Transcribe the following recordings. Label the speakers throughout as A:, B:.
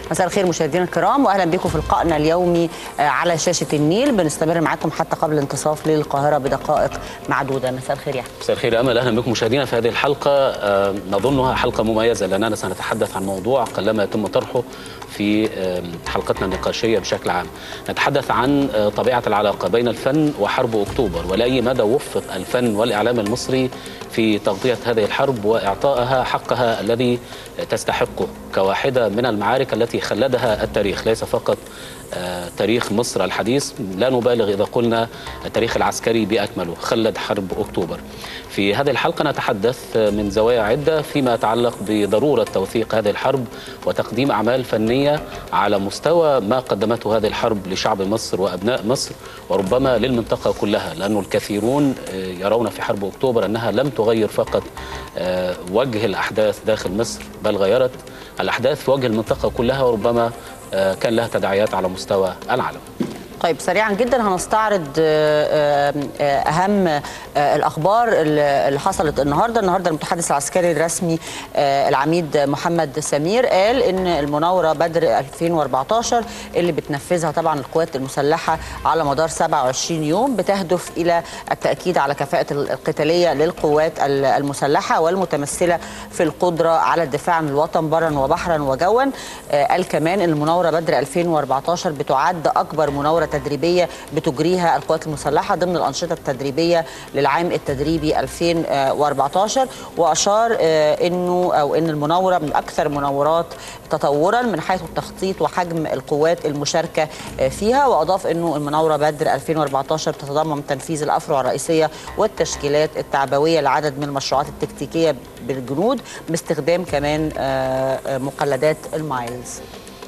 A: مساء الخير مشاهدينا الكرام واهلا بكم في لقائنا اليومي على شاشه النيل بنستمر معاكم حتى قبل الانتصاف للقاهره بدقائق معدوده مساء الخير يا احمد
B: مساء الخير يا امل اهلا بكم مشاهدينا في هذه الحلقه آه، نظنها حلقه مميزه لاننا سنتحدث عن موضوع قلما يتم طرحه في آه، حلقتنا النقاشيه بشكل عام نتحدث عن آه، طبيعه العلاقه بين الفن وحرب اكتوبر ولاي مدى وفق الفن والاعلام المصري في تغطيه هذه الحرب واعطائها حقها الذي تستحقه كواحده من المعارك التي خلدها التاريخ ليس فقط آه، تاريخ مصر الحديث لا نبالغ إذا قلنا التاريخ العسكري بأكمله خلد حرب أكتوبر في هذه الحلقة نتحدث من زوايا عدة فيما يتعلق بضرورة توثيق هذه الحرب وتقديم أعمال فنية على مستوى ما قدمته هذه الحرب لشعب مصر وأبناء مصر وربما للمنطقة كلها لأن الكثيرون آه، يرون في حرب أكتوبر أنها لم تغير فقط آه، وجه الأحداث داخل مصر بل غيرت الأحداث في وجه المنطقة كلها وربما آه، كان لها تداعيات على مستوى العالم
A: طيب سريعا جدا هنستعرض آه، آه، اهم آه، الاخبار اللي حصلت النهارده النهارده المتحدث العسكري الرسمي آه، العميد محمد سمير قال ان المناوره بدر 2014 اللي بتنفذها طبعا القوات المسلحه على مدار 27 يوم بتهدف الى التاكيد على كفاءه القتاليه للقوات المسلحه والمتمثله في القدره على الدفاع عن الوطن برا وبحرا وجوا آه، قال كمان ان المناوره بدر 2014 بتعد اكبر مناوره تدريبيه بتجريها القوات المسلحه ضمن الانشطه التدريبيه للعام التدريبي 2014 واشار آه، انه او ان المناوره من اكثر المناورات تطورا من حيث التخطيط وحجم القوات المشاركه آه، فيها واضاف انه المناوره بدر 2014 تتضمن تنفيذ الافرع الرئيسيه والتشكيلات التعبويه لعدد من المشروعات التكتيكيه بالجنود باستخدام كمان آه، آه، مقلدات المايلز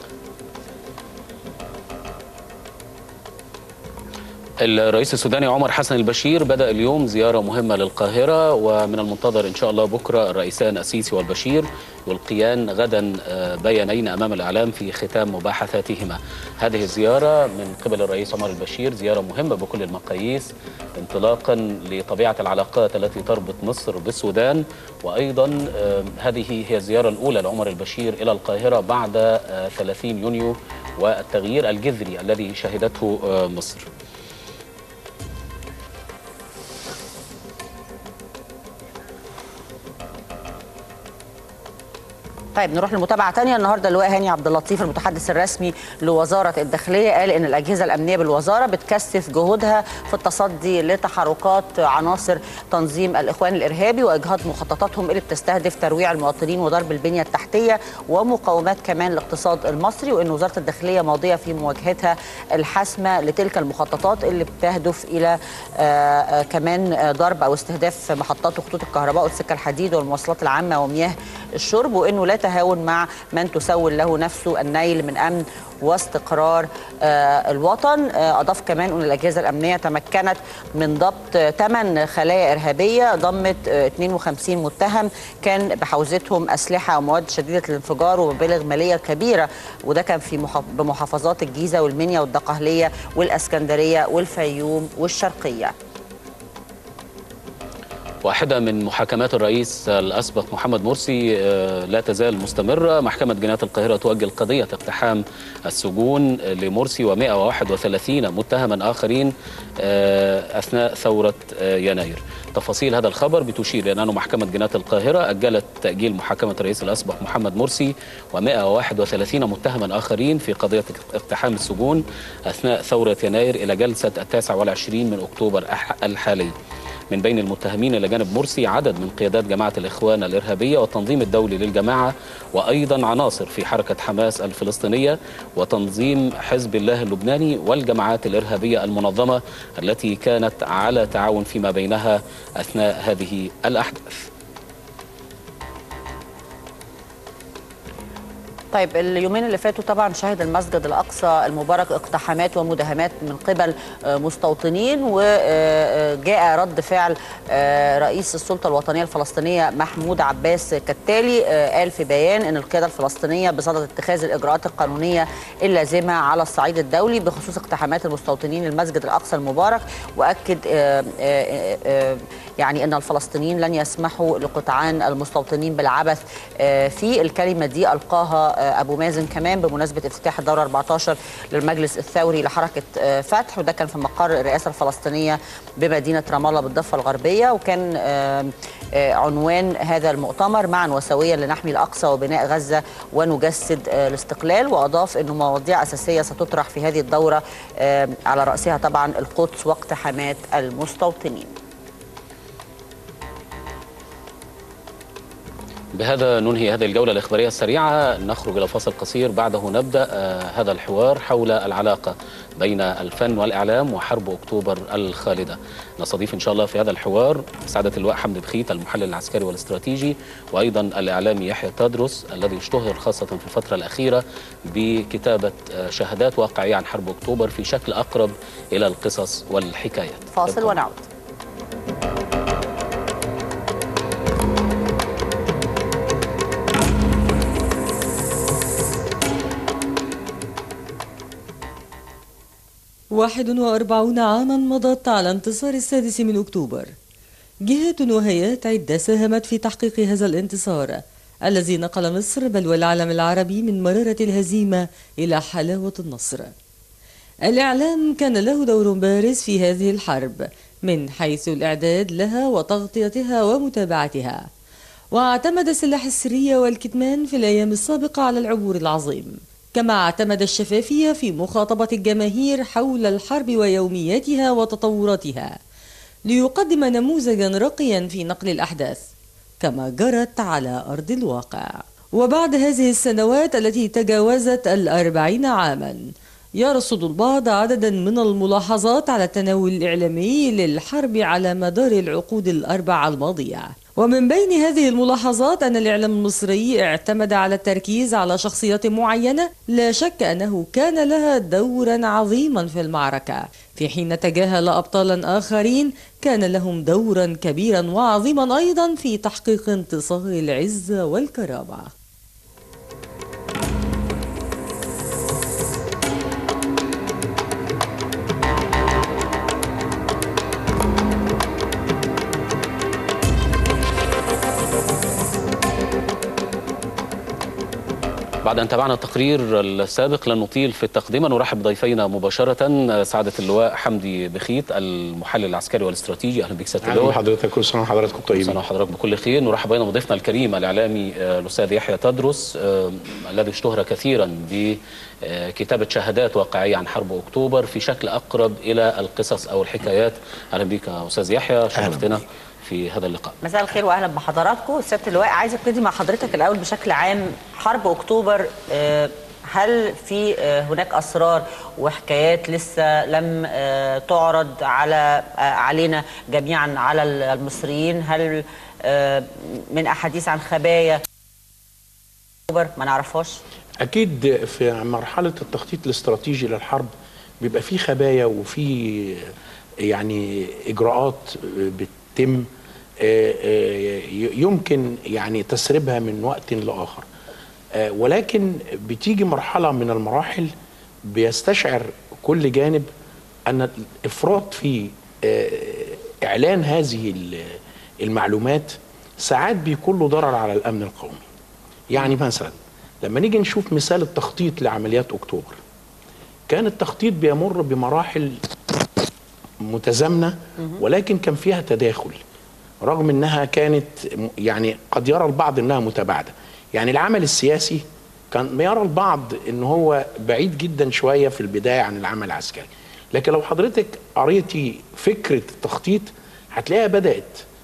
B: الرئيس السوداني عمر حسن البشير بدأ اليوم زيارة مهمة للقاهرة ومن المنتظر إن شاء الله بكرة الرئيسان السيسي والبشير يلقيان غدا آه، بيانين أمام الإعلام في ختام مباحثاتهما هذه الزيارة من قبل الرئيس عمر البشير زيارة مهمة بكل المقاييس انطلاقا لطبيعة العلاقات التي تربط مصر بالسودان وأيضا آه، هذه هي الزيارة الأولى لعمر البشير إلى القاهرة بعد آه، 30 يونيو والتغيير الجذري الذي شهدته آه، مصر
A: طيب نروح لمتابعه ثانيه النهارده اللواء هاني عبد اللطيف المتحدث الرسمي لوزاره الداخليه قال ان الاجهزه الامنيه بالوزاره بتكثف جهودها في التصدي لتحركات عناصر تنظيم الاخوان الارهابي واجهاض مخططاتهم اللي بتستهدف ترويع المواطنين وضرب البنيه التحتيه ومقاومات كمان الاقتصاد المصري وان وزاره الداخليه ماضيه في مواجهتها الحاسمه لتلك المخططات اللي بتهدف الى آه، آه، كمان آه، ضرب او استهداف محطات وخطوط الكهرباء والسكه الحديد والمواصلات العامه ومياه الشرب وانه لا تهاون مع من تسول له نفسه النيل من امن واستقرار آه، الوطن آه، اضاف كمان ان الاجهزه الامنيه تمكنت من ضبط ثمان خلايا ارهابيه ضمت آه، 52 متهم كان بحوزتهم اسلحه ومواد شديده الانفجار ومبالغ ماليه كبيره وده كان في محا- بمحافظات الجيزه والمنيا والدقهليه والاسكندريه والفيوم والشرقيه
B: واحدة من محاكمات الرئيس الأسبق محمد مرسي آه، لا تزال مستمرة محكمة جنايات القاهرة تؤجل قضية اقتحام السجون لمرسي و131 متهما آخرين آه، أثناء ثورة آه، يناير تفاصيل هذا الخبر بتشير إلى أن محكمة جنايات القاهرة أجلت تأجيل محاكمة الرئيس الأسبق محمد مرسي و131 متهما آخرين في قضية اقتحام السجون أثناء ثورة يناير إلى جلسة التاسع والعشرين من أكتوبر الح- الحالي من بين المتهمين إلى جانب مرسي عدد من قيادات جماعة الإخوان الإرهابية والتنظيم الدولي للجماعة وأيضا عناصر في حركة حماس الفلسطينية وتنظيم حزب الله اللبناني والجماعات الإرهابية المنظمة التي كانت على تعاون فيما بينها أثناء هذه الأحداث
A: طيب اليومين اللي فاتوا طبعا شهد المسجد الاقصى المبارك اقتحامات ومداهمات من قبل آه، مستوطنين وجاء رد فعل آه، رئيس السلطه الوطنيه الفلسطينيه محمود عباس كالتالي آه، قال في بيان ان القياده الفلسطينيه بصدد اتخاذ الاجراءات القانونيه اللازمه على الصعيد الدولي بخصوص اقتحامات المستوطنين المسجد الاقصى المبارك واكد آه، آه، آه، يعني ان الفلسطينيين لن يسمحوا لقطعان المستوطنين بالعبث آه، فيه الكلمه دي القاها آه، ابو مازن كمان بمناسبه افتتاح الدوره 14 للمجلس الثوري لحركه آه، فتح وده كان في مقر الرئاسه الفلسطينيه بمدينه رام الله بالضفه الغربيه وكان آه، آه، عنوان هذا المؤتمر معا وسويا لنحمي الاقصى وبناء غزه ونجسد آه، الاستقلال واضاف انه مواضيع اساسيه ستطرح في هذه الدوره آه، على راسها طبعا القدس واقتحامات المستوطنين
B: بهذا ننهي هذه الجولة الإخبارية السريعة نخرج إلى فاصل قصير بعده نبدأ آه، هذا الحوار حول العلاقة بين الفن والإعلام وحرب أكتوبر الخالدة نستضيف إن شاء الله في هذا الحوار سعادة اللواء حمد بخيت المحلل العسكري والاستراتيجي وأيضا الإعلامي يحيى تدرس الذي اشتهر خاصة في الفترة الأخيرة بكتابة آه، شهادات واقعية عن حرب أكتوبر في شكل أقرب إلى القصص والحكايات
A: فاصل ونعود
C: واحد وأربعون عاما مضت على انتصار السادس من أكتوبر جهات وهيئات عدة ساهمت في تحقيق هذا الانتصار الذي نقل مصر بل والعالم العربي من مرارة الهزيمة إلى حلاوة النصر الإعلام كان له دور بارز في هذه الحرب من حيث الإعداد لها وتغطيتها ومتابعتها واعتمد سلاح السرية والكتمان في الأيام السابقة على العبور العظيم كما اعتمد الشفافية في مخاطبة الجماهير حول الحرب ويومياتها وتطوراتها ليقدم نموذجا رقيا في نقل الأحداث كما جرت على أرض الواقع وبعد هذه السنوات التي تجاوزت الأربعين عاما يرصد البعض عددا من الملاحظات على التناول الإعلامي للحرب على مدار العقود الأربع الماضية ومن بين هذه الملاحظات أن الإعلام المصري اعتمد على التركيز على شخصيات معينة لا شك أنه كان لها دورا عظيما في المعركة في حين تجاهل أبطالا آخرين كان لهم دورا كبيرا وعظيما أيضا في تحقيق انتصار العزة والكرامة
B: بعد أن تابعنا التقرير السابق لن نطيل في التقدمة نرحب بضيفينا مباشرة سعادة اللواء حمدي بخيت المحلل العسكري والاستراتيجي أهلا بك سعادة
D: اهلا
B: اللواء
D: بحضرتك كل سنه وحضراتكم
B: كل سنة
D: طيبين
B: وحضرتك بكل خير نرحب أيضا بضيفنا الكريم الإعلامي آه، الأستاذ يحيى تدرس آه، الذي اشتهر كثيرا بكتابة شهادات واقعية عن حرب أكتوبر في شكل أقرب إلى القصص أو الحكايات أهلا بك يا أستاذ يحيى شرفتنا في هذا اللقاء
A: مساء الخير واهلا بحضراتكم سياده اللواء عايزه ابتدي مع حضرتك الاول بشكل عام حرب اكتوبر آه، هل في آه، هناك اسرار وحكايات لسه لم آه، تعرض على آه، علينا جميعا على المصريين هل آه، من احاديث عن خبايا اكتوبر ما نعرفهاش
D: اكيد في مرحله التخطيط الاستراتيجي للحرب بيبقى في خبايا وفي يعني اجراءات بتتم آه، آه، يمكن يعني تسريبها من وقت لاخر آه، ولكن بتيجي مرحله من المراحل بيستشعر كل جانب ان الافراط في آه، اعلان هذه ال- المعلومات ساعات بيكون له ضرر على الامن القومي يعني مثلا لما نيجي نشوف مثال التخطيط لعمليات اكتوبر كان التخطيط بيمر بمراحل متزامنه ولكن كان فيها تداخل رغم انها كانت م- يعني قد يرى البعض انها متباعده يعني العمل السياسي كان يرى البعض ان هو بعيد جدا شويه في البدايه عن العمل العسكري لكن لو حضرتك قريتي فكره التخطيط هتلاقيها بدات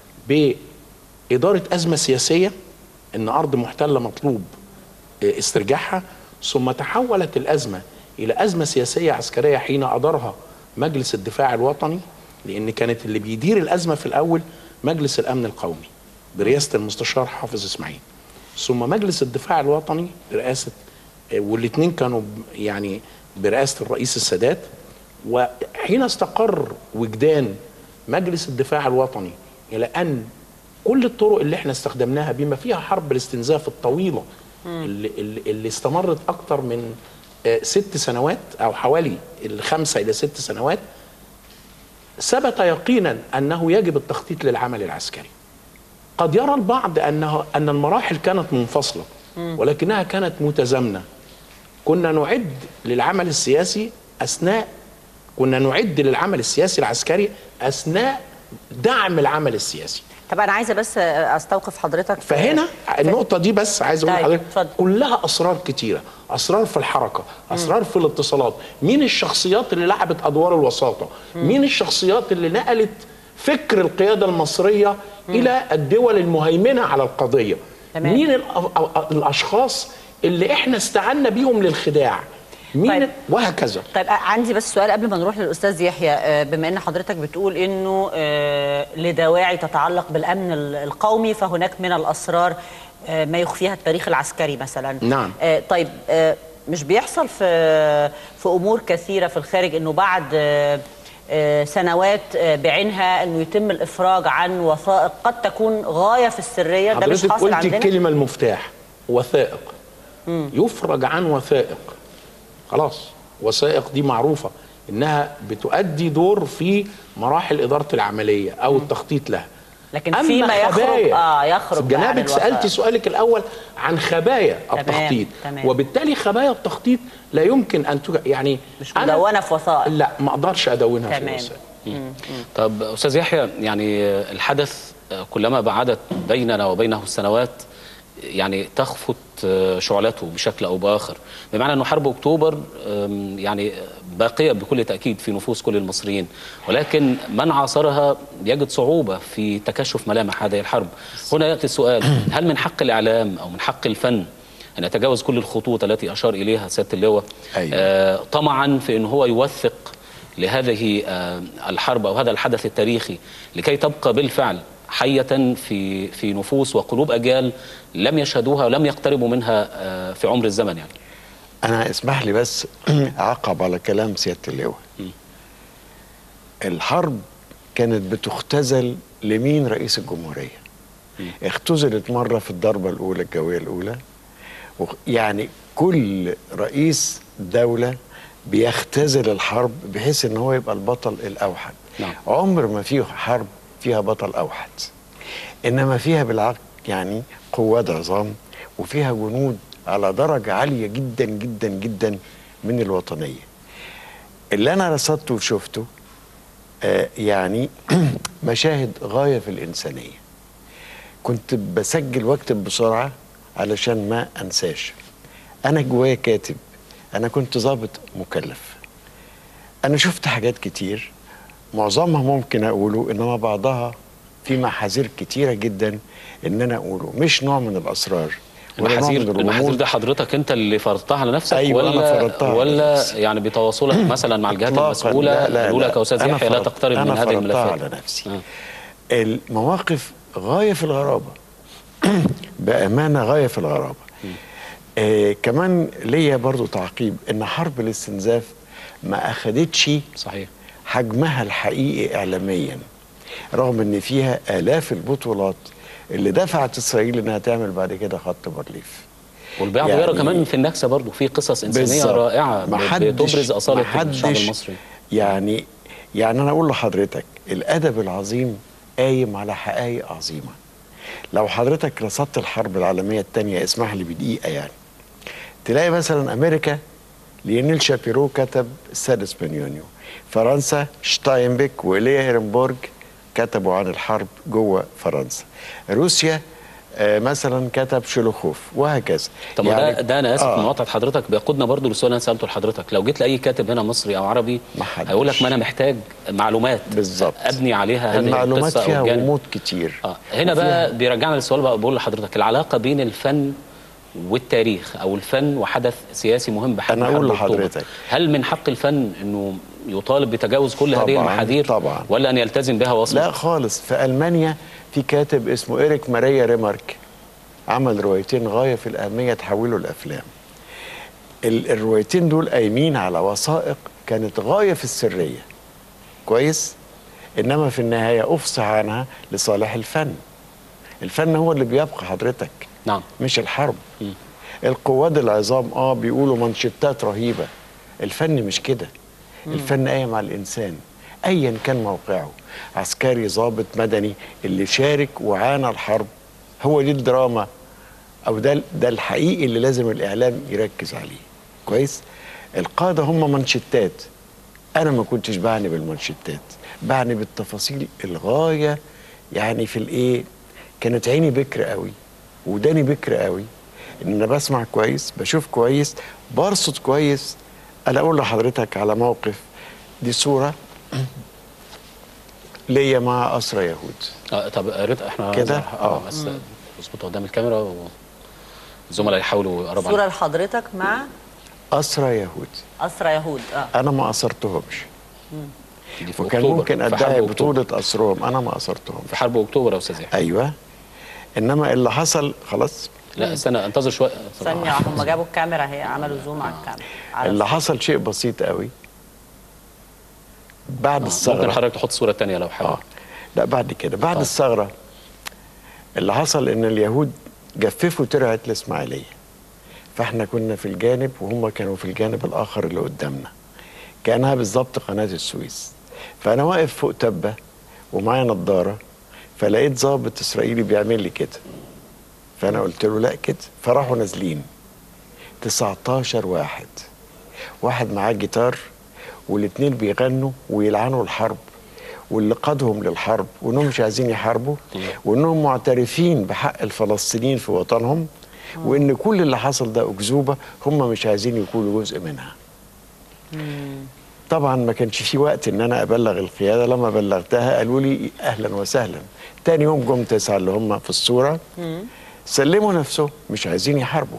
D: باداره ازمه سياسيه ان ارض محتله مطلوب استرجاعها ثم تحولت الازمه الى ازمه سياسيه عسكريه حين ادارها مجلس الدفاع الوطني لان كانت اللي بيدير الازمه في الاول مجلس الامن القومي برئاسه المستشار حافظ اسماعيل ثم مجلس الدفاع الوطني برئاسه والاثنين كانوا ب- يعني برئاسه الرئيس السادات وحين استقر وجدان مجلس الدفاع الوطني الى ان كل الطرق اللي احنا استخدمناها بما فيها حرب الاستنزاف الطويله اللي, اللي, اللي استمرت اكتر من آه، ست سنوات او حوالي الخمسه الى ست سنوات ثبت يقينا انه يجب التخطيط للعمل العسكري قد يرى البعض انه ان المراحل كانت منفصله ولكنها كانت متزامنه كنا نعد للعمل السياسي اثناء كنا نعد للعمل السياسي العسكري اثناء دعم العمل السياسي
A: طب انا عايزه بس استوقف حضرتك في-
D: فهنا
A: في-
D: النقطة دي بس عايز اقول
A: طيب،
D: لحضرتك
A: اتفضل.
D: كلها اسرار كتيرة، اسرار في الحركة، اسرار في الاتصالات، مين الشخصيات اللي لعبت ادوار الوساطة؟ مين الشخصيات اللي نقلت فكر القيادة المصرية الى الدول المهيمنة على القضية؟
A: تمام.
D: مين الأ- أ- الاشخاص اللي احنا استعنا بيهم للخداع؟ مين
A: طيب.
D: وهكذا
A: طيب عندي بس سؤال قبل ما نروح للاستاذ يحيى آه، بما ان حضرتك بتقول انه آه، لدواعي تتعلق بالامن ال- القومي فهناك من الاسرار آه، ما يخفيها التاريخ العسكري مثلا
D: نعم.
A: آه، طيب آه، مش بيحصل في في امور كثيره في الخارج انه بعد آه، آه، سنوات آه، بعينها انه يتم الافراج عن وثائق قد تكون غايه في السريه ده مش
D: حضرتك
A: حاصل
D: قلت
A: عندنا
D: الكلمة المفتاح وثائق يفرج عن وثائق خلاص وثائق دي معروفة إنها بتؤدي دور في مراحل إدارة العملية أو التخطيط لها
A: لكن
D: أما
A: فيما يخرج
D: خبايا،
A: اه يخرج بقى عن
D: جنابك
A: الوثائق.
D: سألتي سؤالك الأول عن خبايا
A: تمام،
D: التخطيط
A: تمام.
D: وبالتالي خبايا التخطيط لا يمكن أن تج... يعني
A: مش
D: أنا-
A: مدونه في وثائق
D: لا ما أقدرش أدونها في
A: تمام.
D: الوثائق
B: طب استاذ يحيى يعني الحدث كلما بعدت بيننا وبينه السنوات يعني تخفت شعلته بشكل او باخر بمعنى انه حرب اكتوبر أم، يعني باقيه بكل تاكيد في نفوس كل المصريين ولكن من عاصرها يجد صعوبه في تكشف ملامح هذه الحرب هنا ياتي السؤال هل من حق الاعلام او من حق الفن ان يتجاوز كل الخطوط التي اشار اليها سياده اللواء
E: أيوة.
B: آه، طمعا في ان هو يوثق لهذه آه، الحرب او هذا الحدث التاريخي لكي تبقى بالفعل حية في في نفوس وقلوب اجيال لم يشهدوها ولم يقتربوا منها آه، في عمر الزمن يعني.
E: انا اسمح لي بس اعقب على كلام سياده اللواء الحرب كانت بتختزل لمين رئيس الجمهوريه اختزلت مره في الضربه الاولى الجويه الاولى وخ- يعني كل رئيس دوله بيختزل الحرب بحيث ان هو يبقى البطل الاوحد
B: نعم.
E: عمر ما فيه حرب فيها بطل اوحد انما فيها بالعكس يعني قوات عظام وفيها جنود على درجه عاليه جدا جدا جدا من الوطنيه اللي انا رصدته وشفته آه يعني مشاهد غايه في الانسانيه كنت بسجل واكتب بسرعه علشان ما انساش انا جوايا كاتب انا كنت ضابط مكلف انا شفت حاجات كتير معظمها ممكن اقوله انما بعضها في محاذير كتيره جدا ان انا اقوله مش نوع من الاسرار ولا نوع
B: المحاذير
E: من
B: المحاذير
E: الغموض
B: ده حضرتك انت اللي فرضتها على نفسك
E: أيوة، أنا
B: ولا
E: فرضتها على
B: ولا
E: نفسي.
B: يعني بتواصلك مثلا مع الجهات
E: إطلاقاً.
B: المسؤوله
E: لا، لا،
B: قالوا
E: لا.
B: لك يا استاذ
E: أنا
B: يحيى لا
E: فرض-
B: تقترب
E: أنا
B: من هذه
E: فرضتها
B: الملفات
E: على نفسي
B: آه.
E: المواقف غايه في الغرابه بامانه غايه في الغرابه آه كمان ليا برضو تعقيب ان حرب الاستنزاف ما اخدتش
B: صحيح
E: حجمها الحقيقي اعلاميا رغم ان فيها الاف البطولات اللي دفعت اسرائيل انها تعمل بعد كده خط بارليف
B: والبعض
E: يعني-
B: يرى كمان في النكسه برضه في قصص انسانيه
E: بالظبط.
B: رائعه
E: محدش-
B: بتبرز اصاله الشعب
E: محدش
B: المصري
E: يعني يعني انا اقول لحضرتك الادب العظيم قايم على حقائق عظيمه لو حضرتك رصدت الحرب العالميه الثانيه اسمح لي بدقيقه يعني تلاقي مثلا امريكا ليونيل شابيرو كتب السادس من يونيو فرنسا شتاينبيك وإيليا هيرنبورج كتبوا عن الحرب جوه فرنسا روسيا آه، مثلا كتب شلوخوف وهكذا
B: طب يعني ده, ده انا اسف آه. مقاطعه حضرتك بيقودنا برضه للسؤال اللي انا سالته لحضرتك لو جيت لاي كاتب هنا مصري او عربي
E: محدش.
B: هيقول لك ما انا محتاج معلومات
E: بالظبط.
B: ابني عليها هذه
E: المعلومات
B: القصه
E: فيها
B: او الجانب
E: غموض كتير
B: آه. هنا بقى بيرجعنا للسؤال بقى بقول لحضرتك العلاقه بين الفن والتاريخ او الفن وحدث سياسي مهم بحجم
E: أنا أقول
B: حرب أكتوبر.
E: لحضرتك.
B: هل من حق الفن انه يطالب بتجاوز كل هذه
E: طبعاً،
B: المحاذير
E: طبعاً.
B: ولا ان يلتزم بها وصمت
E: لا خالص في المانيا في كاتب اسمه إيريك ماريا ريمارك عمل روايتين غايه في الاهميه تحولوا لافلام ال- الروايتين دول قايمين على وثائق كانت غايه في السريه كويس انما في النهايه افصح عنها لصالح الفن الفن هو اللي بيبقى حضرتك
B: نعم
E: مش الحرب القواد العظام اه بيقولوا منشطات رهيبه الفن مش كده الفن قايم على الانسان ايا كان موقعه عسكري ضابط مدني اللي شارك وعانى الحرب هو دي الدراما او ده ده الحقيقي اللي لازم الاعلام يركز عليه كويس القاده هم منشتات انا ما كنتش بعني بالمنشتات بعني بالتفاصيل الغايه يعني في الايه كانت عيني بكر قوي وداني بكر قوي ان انا بسمع كويس بشوف كويس برصد كويس انا اقول لحضرتك على موقف دي صوره ليا مع اسرى يهود
B: آه طب رضا احنا
E: كده؟
B: اه
E: آه.
B: بس اظبطها قدام الكاميرا والزملاء يحاولوا يقربوا
A: صوره
B: عنها.
A: لحضرتك مع
E: اسرى يهود
A: اسرى يهود اه
E: انا ما اثرتهمش
B: دي في
E: وكان
B: أكتوبر،
E: ممكن
B: في حرب
E: ادعي
B: أكتوبر.
E: بطوله اسرهم انا ما اثرتهم
B: في حرب اكتوبر يا استاذ يحيى
E: ايوه انما اللي حصل خلاص
B: لا استنى انتظر شويه
A: ثانيه هم جابوا الكاميرا اهي عملوا زوم على الكاميرا على
E: اللي حصل شيء بسيط قوي بعد
B: ممكن
E: الثغره
B: حضرتك تحط صوره تانية لو حابب
E: اه لا بعد كده بعد
B: طيب.
E: الثغره اللي حصل ان اليهود جففوا ترعه الاسماعيليه فاحنا كنا في الجانب وهم كانوا في الجانب الاخر اللي قدامنا كانها بالظبط قناه السويس فانا واقف فوق تبه ومعايا نظاره فلقيت ضابط اسرائيلي بيعمل لي كده فانا قلت له لا كده فراحوا نازلين 19 واحد واحد معاه جيتار والاتنين بيغنوا ويلعنوا الحرب واللي قادهم للحرب وانهم مش عايزين يحاربوا وانهم معترفين بحق الفلسطينيين في وطنهم وان كل اللي حصل ده اكذوبه هم مش عايزين يكونوا جزء منها طبعا ما كانش في وقت ان انا ابلغ القياده لما بلغتها قالوا لي اهلا وسهلا تاني يوم جم تسعه اللي هم في الصوره سلموا نفسهم مش عايزين يحاربوا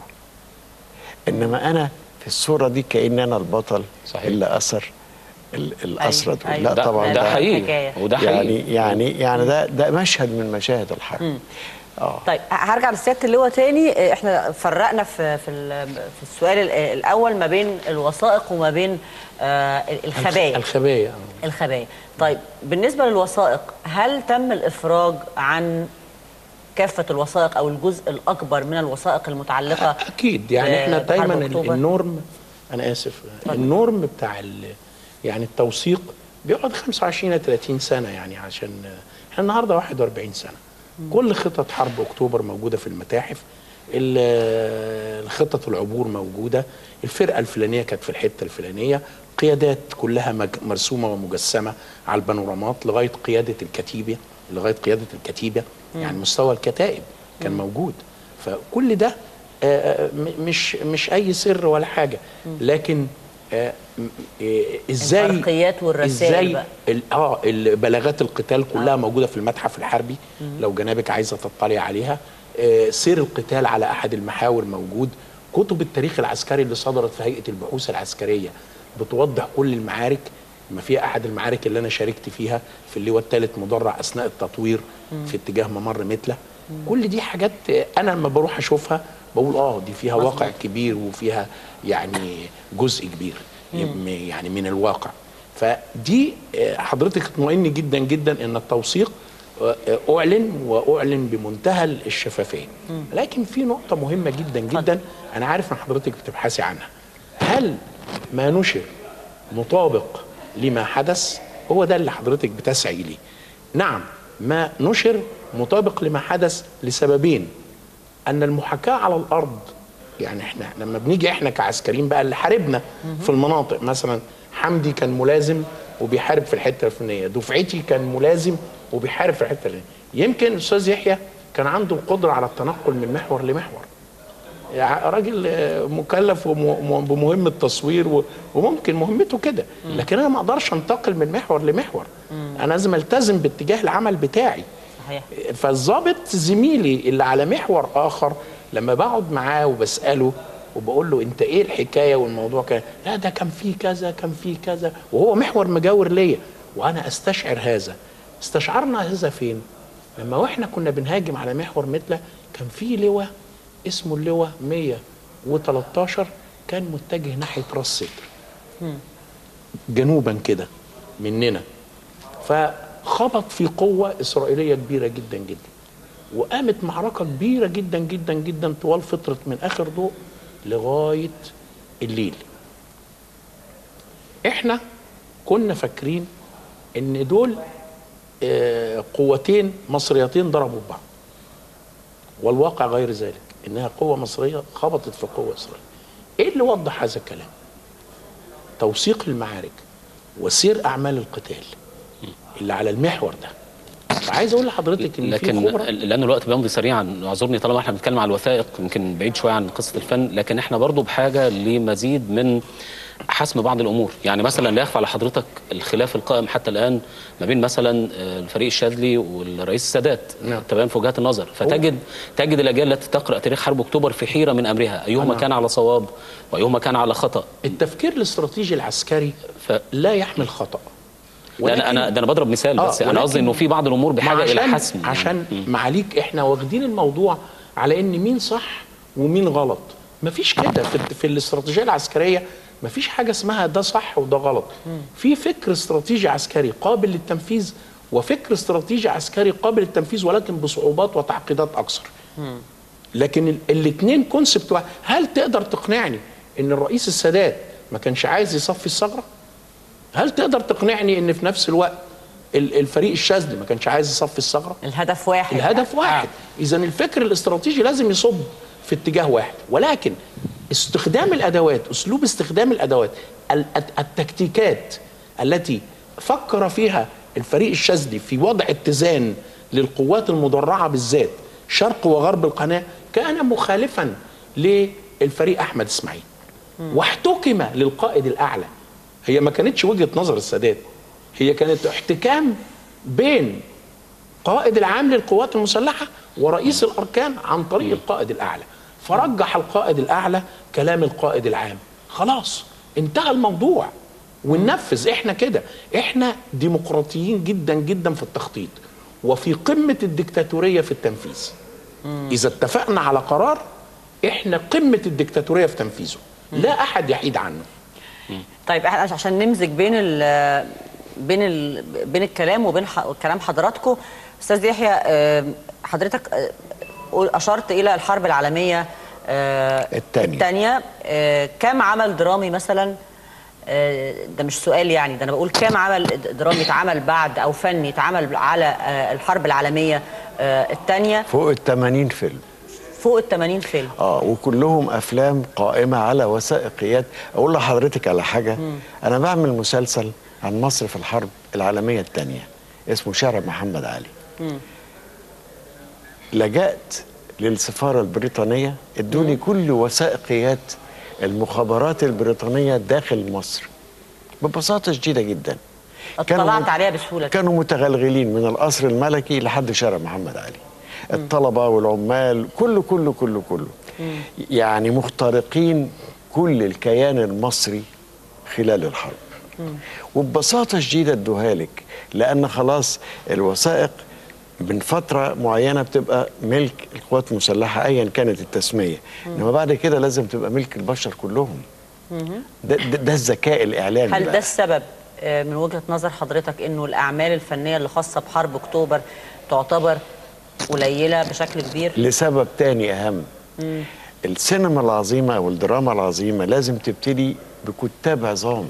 E: انما انا في الصوره دي كان انا البطل
B: صحيح.
E: اللي اثر ال- الاسرى دول
A: أيوة.
E: لا
B: ده
E: طبعا
B: ده
A: ده
B: حقيقي
A: حكاية.
B: وده حقيقي
E: يعني يعني يعني ده ده مشهد من مشاهد الحرب اه
A: طيب هرجع لسياده اللواء تاني احنا فرقنا في في ال- في السؤال ال- الاول ما بين الوثائق وما بين آه، الخبايا
D: الخبايا
A: الخبايا طيب بالنسبه للوثائق هل تم الافراج عن كافه الوثائق او الجزء الاكبر من الوثائق المتعلقه
D: اكيد يعني احنا
A: بحرب
D: دايما ال-
A: أكتوبر؟
D: النورم انا اسف النورم بتاع ال- يعني التوثيق بيقعد 25 ل 30 سنه يعني عشان احنا النهارده 41 سنه كل خطط حرب اكتوبر موجوده في المتاحف ال- الخطط العبور موجوده الفرقه الفلانيه كانت في الحته الفلانيه قيادات كلها مج- مرسومه ومجسمه على البانورامات لغايه قياده الكتيبه لغايه قياده الكتيبه يعني مستوى الكتائب كان موجود فكل ده آه، م- مش مش اي سر ولا حاجه لكن آه، م- آه، ازاي
A: البرقيات والرسائل
D: ازاي
A: بقى.
D: ال- اه ال- بلاغات القتال كلها موجوده في المتحف الحربي لو جنابك عايزه تطلع عليها آه، سير القتال على احد المحاور موجود كتب التاريخ العسكري اللي صدرت في هيئه البحوث العسكريه بتوضح كل المعارك ما فيها احد المعارك اللي انا شاركت فيها في اللواء الثالث مدرع اثناء التطوير في اتجاه ممر متله كل دي حاجات آه، انا لما بروح اشوفها بقول اه دي فيها واقع كبير وفيها يعني جزء كبير يم- يعني من الواقع فدي آه، حضرتك اطمئني جدا جدا ان التوثيق آه، آه، اعلن واعلن بمنتهى الشفافيه لكن في نقطه مهمه جدا جدا انا عارف ان حضرتك بتبحثي عنها هل ما نشر مطابق لما حدث هو ده اللي حضرتك بتسعي ليه نعم ما نشر مطابق لما حدث لسببين ان المحاكاه على الارض يعني احنا لما بنيجي احنا كعسكريين بقى اللي حاربنا في المناطق مثلا حمدي كان ملازم وبيحارب في الحته الفلانيه دفعتي كان ملازم وبيحارب في الحته الفلانيه يمكن الاستاذ يحيى كان عنده القدره على التنقل من محور لمحور يعني راجل آه، مكلف وم- بمهمه تصوير و- وممكن مهمته كده لكن انا ما اقدرش انتقل من محور لمحور انا لازم التزم باتجاه العمل بتاعي
A: صحيح
D: فالظابط زميلي اللي على محور اخر لما بقعد معاه وبساله وبقول له انت ايه الحكايه والموضوع كان لا ده كان فيه كذا كان فيه كذا وهو محور مجاور ليا وانا استشعر هذا استشعرنا هذا فين لما واحنا كنا بنهاجم على محور مثله كان في لواء اسمه اللواء 113 كان متجه ناحيه راس سدر جنوبا كده مننا فخبط في قوة إسرائيلية كبيرة جدا جدا وقامت معركة كبيرة جدا جدا جدا طوال فترة من آخر ضوء لغاية الليل احنا كنا فاكرين ان دول آه، قوتين مصريتين ضربوا بعض والواقع غير ذلك انها قوه مصريه خبطت في قوه اسرائيليه ايه اللي وضح هذا الكلام توثيق المعارك وسير اعمال القتال اللي على المحور ده فعايز اقول لحضرتك ان
B: لكن
D: في خبره
B: لان الوقت بيمضي سريعا اعذرني طالما احنا بنتكلم على الوثائق يمكن بعيد شويه عن قصه الفن لكن احنا برضو بحاجه لمزيد من حسم بعض الامور يعني مثلا لا يخفى على حضرتك الخلاف القائم حتى الان ما بين مثلا آه، الفريق الشاذلي والرئيس السادات
D: نعم.
B: تبان في وجهات النظر فتجد تجد الاجيال التي تقرا تاريخ حرب اكتوبر في حيره من امرها ايهما
D: نعم.
B: كان على صواب وايهما كان على خطا
D: التفكير الاستراتيجي العسكري
B: ف...
D: لا يحمل خطا
B: لا انا انا ده انا بضرب مثال
D: آه،
B: بس انا
D: ولكن-
B: قصدي انه في بعض الامور
D: ما
B: بحاجه الى
D: عشان
B: حسم يعني.
D: عشان
B: مم.
D: معاليك احنا واخدين الموضوع على ان مين صح ومين غلط مفيش كده في, في الاستراتيجيه العسكريه مفيش حاجه اسمها ده صح وده غلط في فكر استراتيجي عسكري قابل للتنفيذ وفكر استراتيجي عسكري قابل للتنفيذ ولكن بصعوبات وتعقيدات اكثر لكن الاثنين كونسبت واحد هل تقدر تقنعني ان الرئيس السادات ما كانش عايز يصفي الثغره هل تقدر تقنعني ان في نفس الوقت ال- الفريق الشاذلي ما كانش عايز يصفي الثغره
A: الهدف واحد
D: الهدف
A: يعني.
D: واحد
A: آه.
D: اذا الفكر الاستراتيجي لازم يصب في اتجاه واحد ولكن استخدام الادوات اسلوب استخدام الادوات ال- الت- التكتيكات التي فكر فيها الفريق الشاذلي في وضع اتزان للقوات المدرعه بالذات شرق وغرب القناه كان مخالفا للفريق احمد اسماعيل واحتكم للقائد الاعلى هي ما كانتش وجهه نظر السادات هي كانت احتكام بين قائد العام للقوات المسلحة ورئيس الأركان عن طريق القائد الأعلى فرجح القائد الأعلى كلام القائد العام خلاص انتهى الموضوع وننفذ احنا كده احنا ديمقراطيين جدا جدا في التخطيط وفي قمة الدكتاتورية في التنفيذ إذا اتفقنا على قرار احنا قمة الدكتاتورية في تنفيذه لا أحد يحيد عنه
A: طيب احنا عشان نمزج بين ال بين ال بين الكلام وبين ح- كلام حضراتكم استاذ يحيى آه، حضرتك آه، قول- اشرت الى الحرب العالميه آه،
E: التانية.
A: الثانيه كم عمل درامي مثلا آه، ده مش سؤال يعني ده انا بقول كم عمل درامي اتعمل بعد او فني اتعمل على آه، الحرب العالميه الثانيه
E: فوق ال 80 فيلم
A: فوق ال 80 فيلم
E: اه وكلهم افلام قائمه على وثائقيات اقول لحضرتك على حاجه انا بعمل مسلسل عن مصر في الحرب العالميه الثانيه اسمه شارع محمد علي لجأت للسفاره البريطانيه ادوني كل وثائقيات المخابرات البريطانيه داخل مصر ببساطه شديده جدا
A: اطلعت
E: مت-
A: عليها بسهوله
E: كانوا متغلغلين من القصر الملكي لحد شارع محمد علي الطلبة والعمال كله كله كله كله يعني مخترقين كل الكيان المصري خلال الحرب وببساطة شديدة ادوها لك لأن خلاص الوثائق من فترة معينة بتبقى ملك القوات المسلحة أيا كانت التسمية إنما بعد كده لازم تبقى ملك البشر كلهم ده, ده, ده الذكاء الإعلامي
A: هل
E: بقى.
A: ده السبب آه، من وجهة نظر حضرتك انه الاعمال الفنية اللي خاصة بحرب اكتوبر تعتبر قليلة بشكل كبير
E: لسبب تاني أهم السينما العظيمة أو الدراما العظيمة لازم تبتدي بكتاب عظام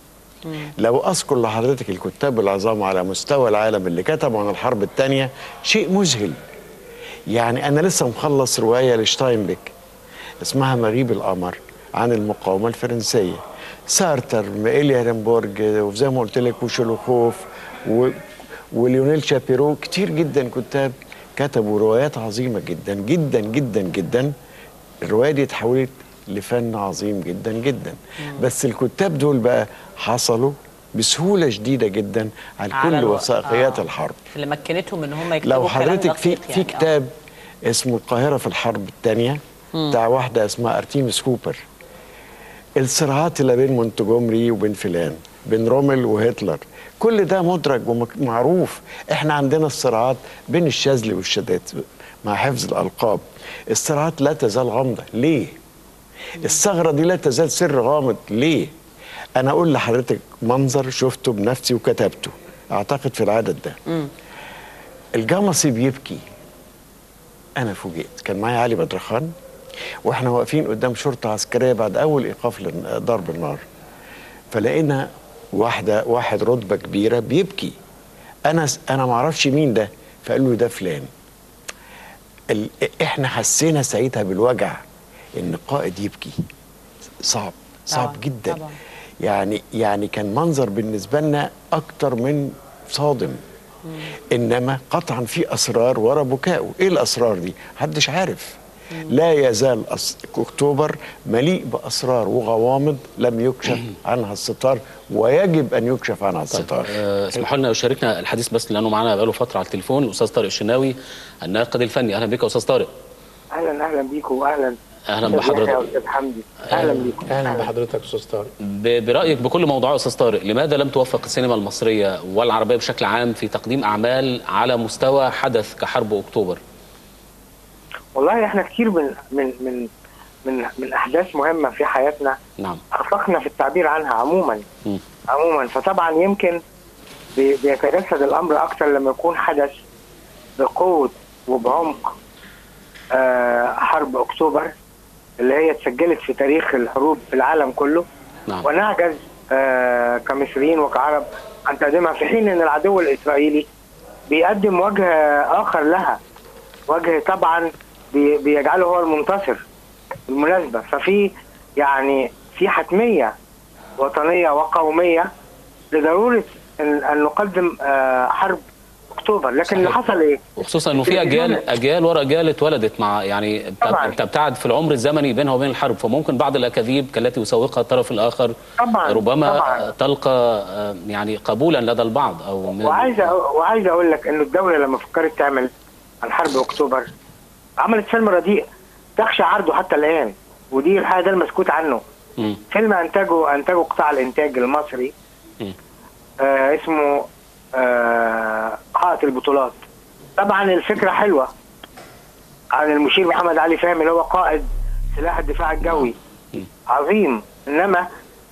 E: لو أذكر لحضرتك الكتاب العظام على مستوى العالم اللي كتبوا عن الحرب الثانية شيء مذهل يعني أنا لسه مخلص رواية لشتاينبيك اسمها مغيب القمر عن المقاومة الفرنسية سارتر إيليا هرنبورج وزي ما قلت لك وشولوخوف و... وليونيل شابيرو كتير جدا كتاب كتبوا روايات عظيمة جدا جدا جدا جدا الرواية دي اتحولت لفن عظيم جدا جدا بس الكتاب دول بقى حصلوا بسهولة شديدة جدا على
A: على
E: كل
A: الو-
E: وثائقيات
A: آه.
E: الحرب
A: اللي مكنتهم ان هم يكتبوا
E: لو
A: كلام
E: حضرتك في
A: دقيق
E: في
A: يعني.
E: كتاب اسمه القاهرة في الحرب الثانية بتاع واحدة اسمها أرتيمس كوبر الصراعات اللي بين مونتجومري وبين فلان بين رومل وهتلر كل ده مدرج ومعروف احنا عندنا الصراعات بين الشاذلي والشدات مع حفظ الألقاب الصراعات لا تزال غامضة ليه؟ الثغرة دي لا تزال سر غامض ليه؟ أنا أقول لحضرتك منظر شفته بنفسي وكتبته أعتقد في العدد ده الجمصي بيبكي انا فوجئت كان معايا علي بدرخان واحنا واقفين قدام شرطه عسكريه بعد اول ايقاف لضرب النار فلقينا واحده واحد رتبه كبيره بيبكي انا انا ما اعرفش مين ده فقال له ده فلان ال... احنا حسينا ساعتها بالوجع ان قائد يبكي صعب صعب
A: طبعاً،
E: جدا
A: طبعاً.
E: يعني يعني كان منظر بالنسبه لنا اكتر من صادم انما قطعا في اسرار ورا بكائه ايه الاسرار دي محدش عارف لا يزال أس... اكتوبر مليء باسرار وغوامض لم يكشف عنها الستار ويجب ان يكشف عنها الستار
B: آه، اسمحوا لنا يشاركنا الحديث بس لانه معنا بقاله فتره على التليفون الاستاذ طارق الشناوي الناقد الفني اهلا بك يا استاذ طارق
F: اهلا اهلا بيكم واهلا
B: أهلاً
F: أستاذ
B: بحضرتك.
F: يحيى وأستاذ حمدي اهلا بيكم
D: اهلا بحضرتك استاذ طارق
B: ب- برايك بكل موضوع يا استاذ طارق لماذا لم توفق السينما المصريه والعربيه بشكل عام في تقديم اعمال على مستوى حدث كحرب اكتوبر
F: والله احنا كتير من من من من من احداث مهمه في حياتنا
B: نعم
F: اخفقنا في التعبير عنها عموما
B: مم.
F: عموما فطبعا يمكن بي- بيتجسد الامر اكثر لما يكون حدث بقوه وبعمق آه، حرب اكتوبر اللي هي اتسجلت في تاريخ الحروب في العالم كله
B: نعم
F: ونعجز آه، كمصريين وكعرب ان تقدمها في حين ان العدو الاسرائيلي بيقدم وجه اخر لها وجه طبعا بي- بيجعله هو المنتصر بالمناسبه ففي يعني في حتميه وطنيه وقوميه لضروره ان أن نقدم آه، حرب اكتوبر لكن اللي
B: صحيح.
F: حصل ايه؟
B: وخصوصا انه في اجيال اجيال ورا اجيال اتولدت مع يعني بت-
F: طبعاً.
B: بتبتعد في العمر الزمني بينها وبين الحرب فممكن بعض الاكاذيب كالتي يسوقها الطرف الاخر
F: طبعاً،
B: ربما
F: طبعاً.
B: تلقى آه، يعني قبولا لدى البعض او من
F: وعايز أ- وعايز اقول لك انه الدوله لما فكرت تعمل عن حرب اكتوبر عملت فيلم رديء تخشى عرضه حتى الان ودي الحاجه ده المسكوت عنه
B: مم.
F: فيلم انتجه انتجه قطاع الانتاج المصري
B: مم.
F: آه اسمه آه حائط البطولات طبعا الفكره حلوه عن المشير محمد علي فهمي اللي هو قائد سلاح الدفاع الجوي
B: مم.
F: عظيم انما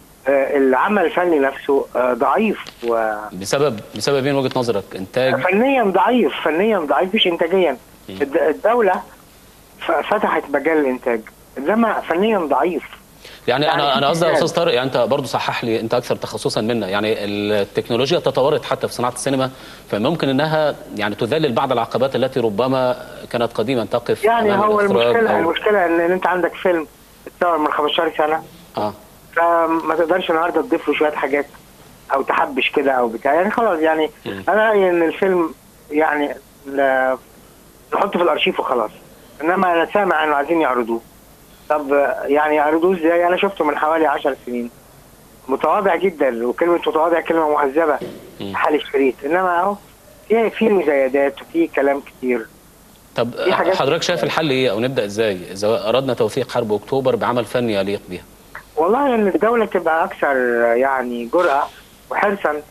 F: آه العمل الفني نفسه آه ضعيف و
B: بسبب بسبب من وجهه نظرك انتاج
F: فنيا ضعيف فنيا ضعيف مش انتاجيا الد- الدوله ف- فتحت مجال الانتاج انما فنيا ضعيف
B: يعني
F: يعني
B: انا انا قصدي يا
F: مثال.
B: استاذ طارق يعني انت برضه صحح لي انت اكثر تخصصا منا يعني التكنولوجيا تطورت حتى في صناعه السينما فممكن انها يعني تذلل بعض العقبات التي ربما كانت قديما تقف
F: يعني
B: أمام
F: هو
B: الإخراج
F: المشكله
B: أو-
F: المشكله ان إن انت عندك فيلم اتصور من 15 سنه
B: اه
F: فما تقدرش النهارده تضيف له شويه حاجات او تحبش كده او بتاع يعني خلاص يعني
B: مم.
F: انا رايي ان الفيلم يعني لا- نحطه في الارشيف وخلاص انما انا سامع انه عايزين يعرضوه طب آه، يعني يعرضوه ازاي انا شفته من حوالي 10 سنين متواضع جدا وكلمه متواضع كلمه مهذبه
B: مم.
F: حال الشريط انما اهو في في مزايدات وفي كلام كتير
B: طب
F: في حاجات-
B: حضرتك شايف الحل ايه او نبدا ازاي اذا اردنا توثيق حرب اكتوبر بعمل فني يليق بها
F: والله ان الدوله تبقى اكثر يعني جرأه وحرصا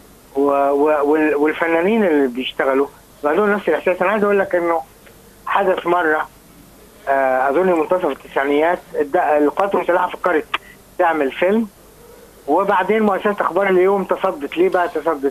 F: و و وال- والفنانين اللي بيشتغلوا يبقى لهم نفس الاحساس انا عايز اقول لك انه حدث مره آه، اظن منتصف التسعينيات الد- القوات المسلحه فكرت تعمل فيلم وبعدين مؤسسه اخبار اليوم تصدت ليه بقى تصدت؟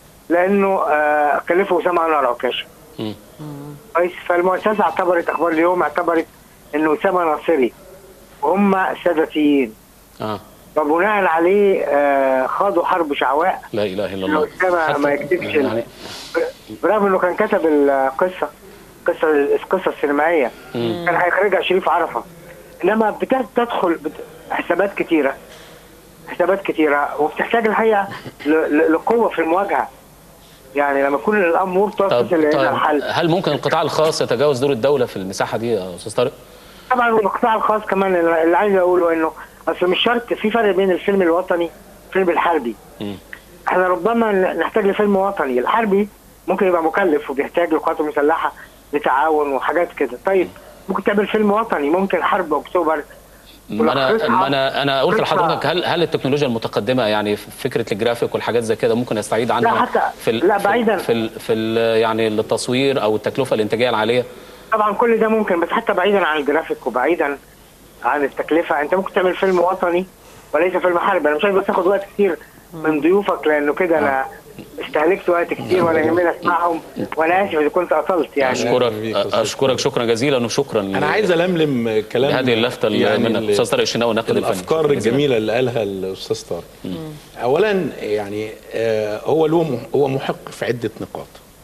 F: لانه آه، كلفوا اسامه انور عكاشه
B: مم.
F: كويس فالمؤسسه اعتبرت اخبار اليوم اعتبرت انه اسامه ناصري وهم ساداتيين
B: اه
F: فبناء عليه آه، خاضوا حرب شعواء
B: لا اله الا
F: لو
B: الله
F: اسامه ما
B: حتى-
F: يكتبش
B: يعني
F: برغم انه كان كتب القصه قصه القصه السينمائيه
B: مم.
F: كان هيخرجها شريف عرفه انما بت- بتدخل بت- حسابات كتيره حسابات كتيره وبتحتاج الحقيقه ل- ل- لقوه في المواجهه يعني لما يكون الامور
B: طب,
F: تصل الى
B: طب
F: الحل
B: هل ممكن القطاع الخاص يتجاوز دور الدوله في المساحه دي يا استاذ طارق؟
F: طبعا والقطاع الخاص كمان اللي عايز اقوله انه اصل مش شرط في فرق بين الفيلم الوطني والفيلم الحربي
B: مم.
F: احنا ربما نحتاج لفيلم وطني الحربي ممكن يبقى مكلف وبيحتاج للقوات المسلحه لتعاون وحاجات كده طيب ممكن تعمل فيلم وطني ممكن حرب اكتوبر
B: ما انا
F: ولخصها-
B: ما انا انا قلت
F: لخصها.
B: لحضرتك هل هل التكنولوجيا المتقدمه يعني فكره الجرافيك والحاجات زي كده ممكن يستعيد عنها
F: حتى-
B: في ال
F: لا،
B: في
F: بعيداً.
B: ال في, ال في ال يعني التصوير او التكلفه الانتاجيه العاليه
F: طبعا كل ده ممكن بس حتى بعيدا عن الجرافيك وبعيدا عن التكلفه انت ممكن تعمل فيلم وطني وليس فيلم حربي انا مش عايز بس اخد وقت كتير من ضيوفك لانه كده انا استهلكت وقت كتير وانا يهمني اسمعهم وانا اسف اذا كنت اطلت يعني
B: اشكرك
D: بيك يا أستاذ
B: اشكرك شكرا جزيلا وشكرا
D: انا عايز الملم كلام
B: هذه اللفته اللي
D: يعني
B: من
D: ال-
B: الاستاذ طارق الشناوي الناقد الفني
D: الافكار
B: جزيلا.
D: الجميله اللي قالها الاستاذ طارق اولا يعني آه، هو له م- هو محق في عده نقاط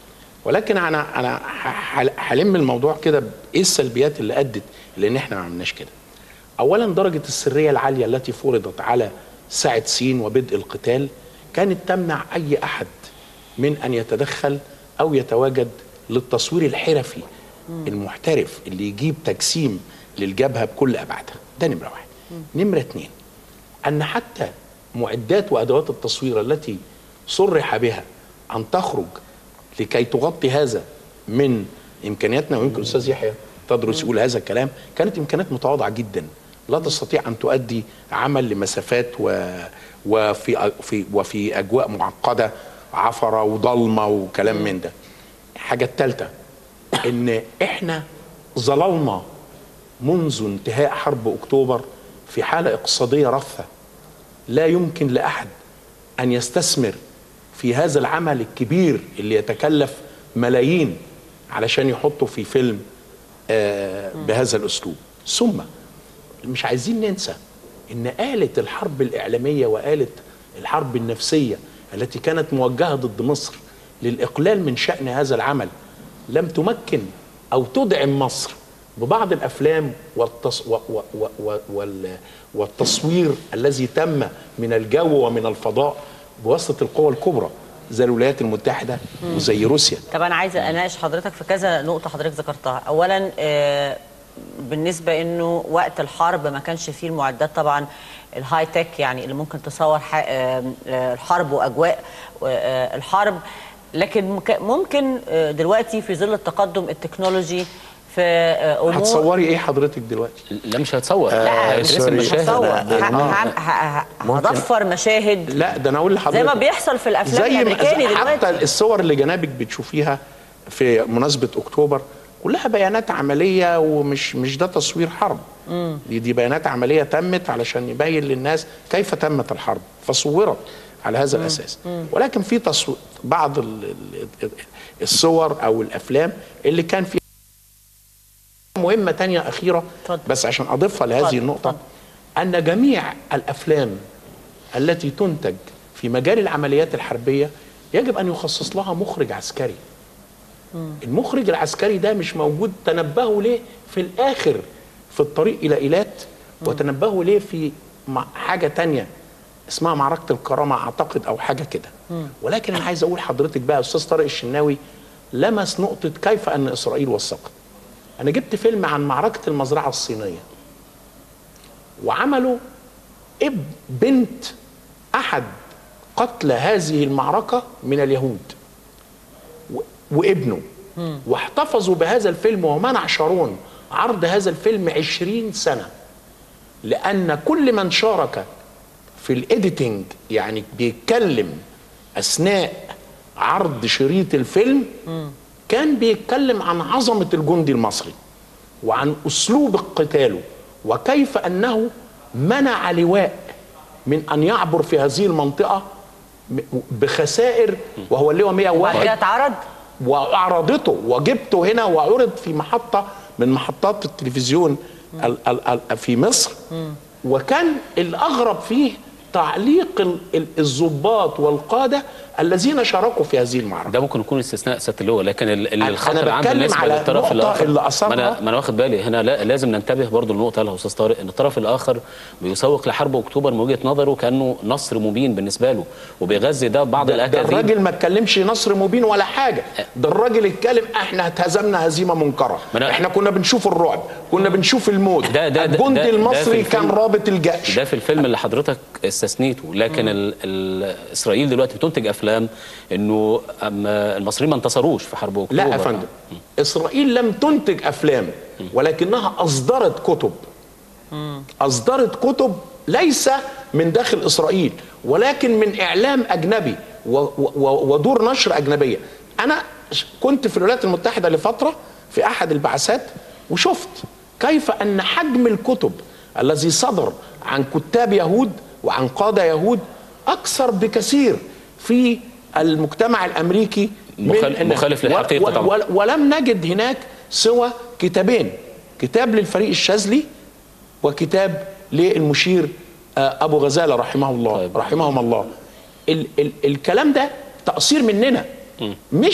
D: ولكن انا انا ه- ه- هلم الموضوع كده بايه السلبيات اللي ادت لان احنا ما عملناش كده اولا درجه السريه العاليه التي فرضت على ساعه سين وبدء القتال كانت تمنع اي احد من ان يتدخل او يتواجد للتصوير الحرفي المحترف اللي يجيب تجسيم للجبهه بكل ابعادها ده نمره واحد نمره اتنين ان حتى معدات وادوات التصوير التي صرح بها ان تخرج لكي تغطي هذا من امكانياتنا ويمكن الاستاذ يحيى تدرس يقول هذا الكلام كانت امكانيات متواضعه جدا لا تستطيع ان تؤدي عمل لمسافات و وفي في وفي اجواء معقده عفره وضلمه وكلام من ده الحاجه الثالثه ان احنا ظللنا منذ انتهاء حرب اكتوبر في حاله اقتصاديه رثه لا يمكن لاحد ان يستثمر في هذا العمل الكبير اللي يتكلف ملايين علشان يحطه في فيلم آه بهذا الاسلوب ثم مش عايزين ننسى ان آلة الحرب الإعلامية وآلة الحرب النفسية التي كانت موجهة ضد مصر للإقلال من شأن هذا العمل لم تمكن أو تدعم مصر ببعض الأفلام والتص... و... و... و... و... وال... والتصوير الذي تم من الجو ومن الفضاء بواسطة القوى الكبرى زي الولايات المتحدة وزي روسيا
A: طب انا عايزه اناقش حضرتك في كذا نقطه حضرتك ذكرتها اولا آه، بالنسبه انه وقت الحرب ما كانش فيه المعدات طبعا الهاي تك يعني اللي ممكن تصور ح- آه، آه، الحرب واجواء آه، الحرب لكن مك- ممكن آه، دلوقتي في ظل التقدم التكنولوجي في آه، امور
D: هتصوري ايه حضرتك دلوقتي؟
B: لا مش هيتصور
A: لا
B: هيترسم
E: سوري.
A: مش
B: مشاهد
A: هتصور
E: ده-
A: ه-
E: ده-
A: ه- ه- ه-
E: ممكن.
A: هضفر مشاهد
D: لا ده انا اقول لحضرتك
A: زي ما بيحصل في الافلام
D: زي ما
A: الامريكاني
D: زي حتى
A: دلوقتي
D: الصور اللي جنابك بتشوفيها في مناسبه اكتوبر كلها بيانات عمليه ومش مش ده تصوير حرب دي دي بيانات عمليه تمت علشان يبين للناس كيف تمت الحرب فصورت على هذا الاساس ولكن في تصوير بعض ال- ال- الصور او الافلام اللي كان فيها مهمه تانية اخيره
A: اتفضل.
D: بس عشان اضيفها لهذه
A: اتفضل،
D: النقطه
A: اتفضل.
D: ان جميع الافلام التي تنتج في مجال العمليات الحربيه يجب ان يخصص لها مخرج عسكري المخرج العسكري ده مش موجود تنبهوا ليه في الاخر في الطريق الى ايلات وتنبهوا ليه في مع- حاجه تانية اسمها معركه الكرامه اعتقد او حاجه كده ولكن انا عايز اقول حضرتك بقى استاذ طارق الشناوي لمس نقطه كيف ان اسرائيل وثقت انا جبت فيلم عن معركه المزرعه الصينيه وعملوا اب بنت احد قتلى هذه المعركه من اليهود و- وابنه واحتفظوا بهذا الفيلم ومنع شارون عرض هذا الفيلم عشرين سنة لأن كل من شارك في الإيديتنج يعني بيتكلم أثناء عرض شريط الفيلم كان بيتكلم عن عظمة الجندي المصري وعن أسلوب قتاله وكيف أنه منع لواء من أن يعبر في هذه المنطقة م- بخسائر وهو اللواء
A: وبعد
D: 101
A: كده اتعرض
D: وعرضته وجبته هنا وعرض في محطة من محطات التلفزيون ال- ال- ال- في مصر وكان الأغرب فيه تعليق ال- ال- الضباط والقادة الذين شاركوا في هذه المعركة
B: ده ممكن يكون استثناء سياده اللواء لكن ال- ال-
D: أنا
B: الخطر العام
D: بتكلم
B: بالنسبه
D: على
B: للطرف
D: النقطة
B: الاخر
D: اللي
B: ما
D: أصابها-
B: انا ما انا واخد بالي هنا لا لازم ننتبه برضو للنقطه اللي استاذ طارق ان الطرف الاخر بيسوق لحرب اكتوبر من وجهه نظره كانه نصر مبين بالنسبه له وبيغذي ده بعض
D: ده, ده
B: الاكاذيب
D: الراجل ما اتكلمش نصر مبين ولا حاجة ده الراجل اتكلم احنا اتهزمنا هزيمة منكرة
B: ما أنا-
D: احنا كنا بنشوف الرعب كنا بنشوف الموت
B: ده- ده- ده-
D: الجندي
B: ده- ده في
D: المصري
B: الفيلم.
D: كان رابط الجأش
B: ده في الفيلم اللي حضرتك استثنيته لكن ال ال اسرائيل دلوقتي بتنتج افلام انه أما المصريين ما انتصروش في حرب اكتوبر
D: لا يا فندم اسرائيل لم تنتج افلام ولكنها اصدرت كتب اصدرت كتب ليس من داخل اسرائيل ولكن من اعلام اجنبي و- و- ودور نشر اجنبيه انا ش- كنت في الولايات المتحده لفتره في احد البعثات وشفت كيف ان حجم الكتب الذي صدر عن كتاب يهود وعن قاده يهود اكثر بكثير في المجتمع الامريكي من
B: مخالف-
D: إن-
B: مخالف للحقيقة
D: و- و-
B: طبعاً.
D: و- ولم نجد هناك سوى كتابين كتاب للفريق الشاذلي وكتاب للمشير آه، ابو غزاله رحمه الله
B: طيب.
D: رحمهم الله ال ال الكلام ده تقصير مننا مش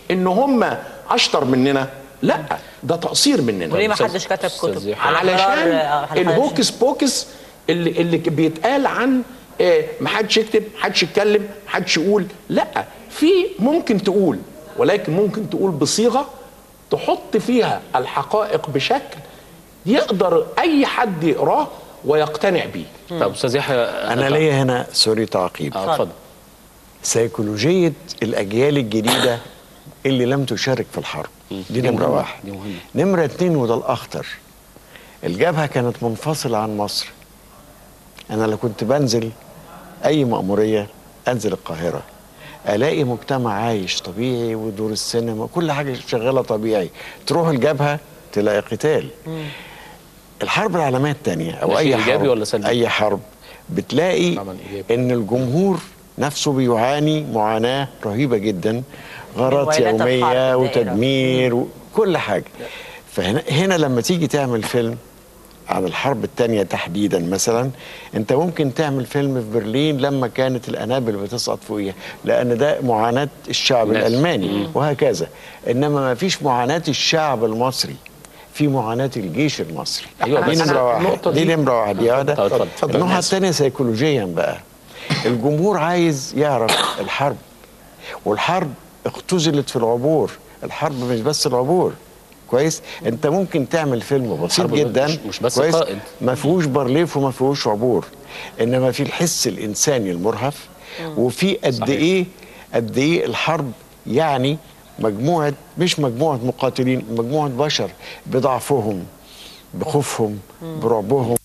D: ان هم اشطر مننا لا ده تقصير مننا
A: وليه ما
B: أستاذ-
A: حدش كتب
B: أستاذ
A: كتب
B: يحيى.
A: على قرار-
D: علشان
A: آه، على
D: الهوكس بوكس اللي اللي بيتقال عن آه، ما حدش يكتب ما حدش يتكلم ما حدش يقول لا في ممكن تقول ولكن ممكن تقول بصيغه تحط فيها الحقائق بشكل يقدر اي حد يقراه ويقتنع بيه
B: طب استاذ يحيى
E: انا ليا هنا سوري تعقيب
B: اه اتفضل
E: سيكولوجيه الاجيال الجديده اللي لم تشارك في الحرب دي
B: دي
E: نمره
B: مهمة،
E: واحد
B: دي مهمة.
E: نمره اتنين وده الاخطر الجبهه كانت منفصله عن مصر انا لو كنت بنزل اي مأموريه انزل القاهره الاقي مجتمع عايش طبيعي ودور السينما كل حاجه شغاله طبيعي تروح الجبهه تلاقي قتال الحرب العالميه الثانيه او
B: ده
E: اي
B: شيء
E: حرب
B: إيجابي ولا سلبي؟
E: اي حرب بتلاقي
D: طبعاً إيجابي.
E: ان الجمهور نفسه بيعاني معاناه رهيبه جدا غارات
A: ويلات الحرب
E: يوميه
A: الدائرة.
E: وتدمير وكل حاجه فهنا هنا لما تيجي تعمل فيلم عن الحرب الثانية تحديدا مثلا انت ممكن تعمل فيلم في برلين لما كانت الانابل بتسقط فوقيها لان ده معاناة الشعب
B: الناس.
E: الالماني وهكذا انما ما فيش معاناة الشعب المصري في معاناة الجيش المصري
B: أيوة،
E: دي
B: بس
E: نمرة واحد
D: النقطة
E: دي
D: دي-
E: نمرة واحد يا ده
B: طب اتفضل.
D: اتفضل.
E: النقطة
D: الناس.
E: الثانية سيكولوجيا بقى الجمهور عايز يعرف الحرب والحرب اختزلت في العبور الحرب مش بس العبور كويس انت ممكن تعمل فيلم بسيط
B: الحرب
E: جدا
B: مش- مش بس
E: كويس
B: قائد.
E: ما فيهوش بارليف وما فيهوش عبور انما في الحس الانساني المرهف وفي قد
B: صحيح.
E: ايه قد ايه الحرب يعني مجموعه مش مجموعه مقاتلين مجموعه بشر بضعفهم بخوفهم برعبهم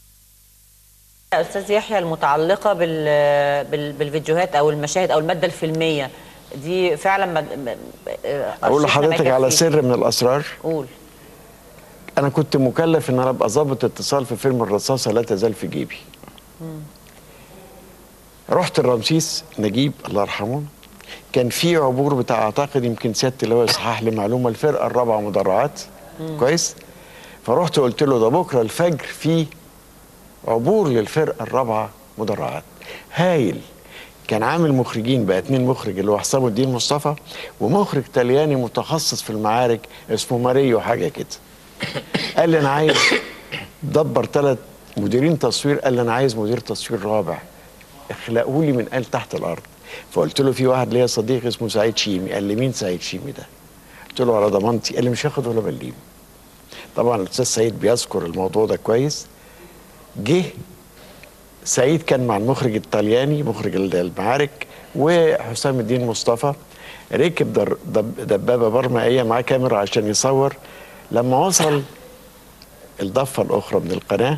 A: يا استاذ يحيى المتعلقه بال... بال... بالفيديوهات او المشاهد او الماده الفيلميه دي فعلا ما... ما... آه،
E: اقول
A: أرشفنا ما
E: لحضرتك على
A: يكفي.
E: سر من الاسرار
A: قول
E: انا كنت مكلف ان انا ابقى ضابط اتصال في فيلم الرصاصه لا تزال في جيبي رحت الرمسيس نجيب الله يرحمه كان في عبور بتاع اعتقد يمكن سياده اللواء يصحح لي معلومه الفرقه الرابعه مدرعات كويس فرحت قلت له ده بكره الفجر في عبور للفرقه الرابعه مدرعات هايل كان عامل مخرجين بقى اتنين مخرج اللي هو حسام الدين مصطفى ومخرج طلياني متخصص في المعارك اسمه ماريو حاجه كده قال لي انا عايز دبر ثلاث مديرين تصوير قال لي انا عايز مدير تصوير رابع اخلقوا لي من قال تحت الارض فقلت له في واحد ليا صديق اسمه سعيد شيمي قال لي مين سعيد شيمي ده قلت له على ضمانتي قال لي مش هاخد ولا بليم طبعا الاستاذ سعيد بيذكر الموضوع ده كويس جه سعيد كان مع المخرج الطلياني مخرج المعارك وحسام الدين مصطفى ركب در دب دبابه برمائيه معاه كاميرا عشان يصور لما وصل الضفه الاخرى من القناه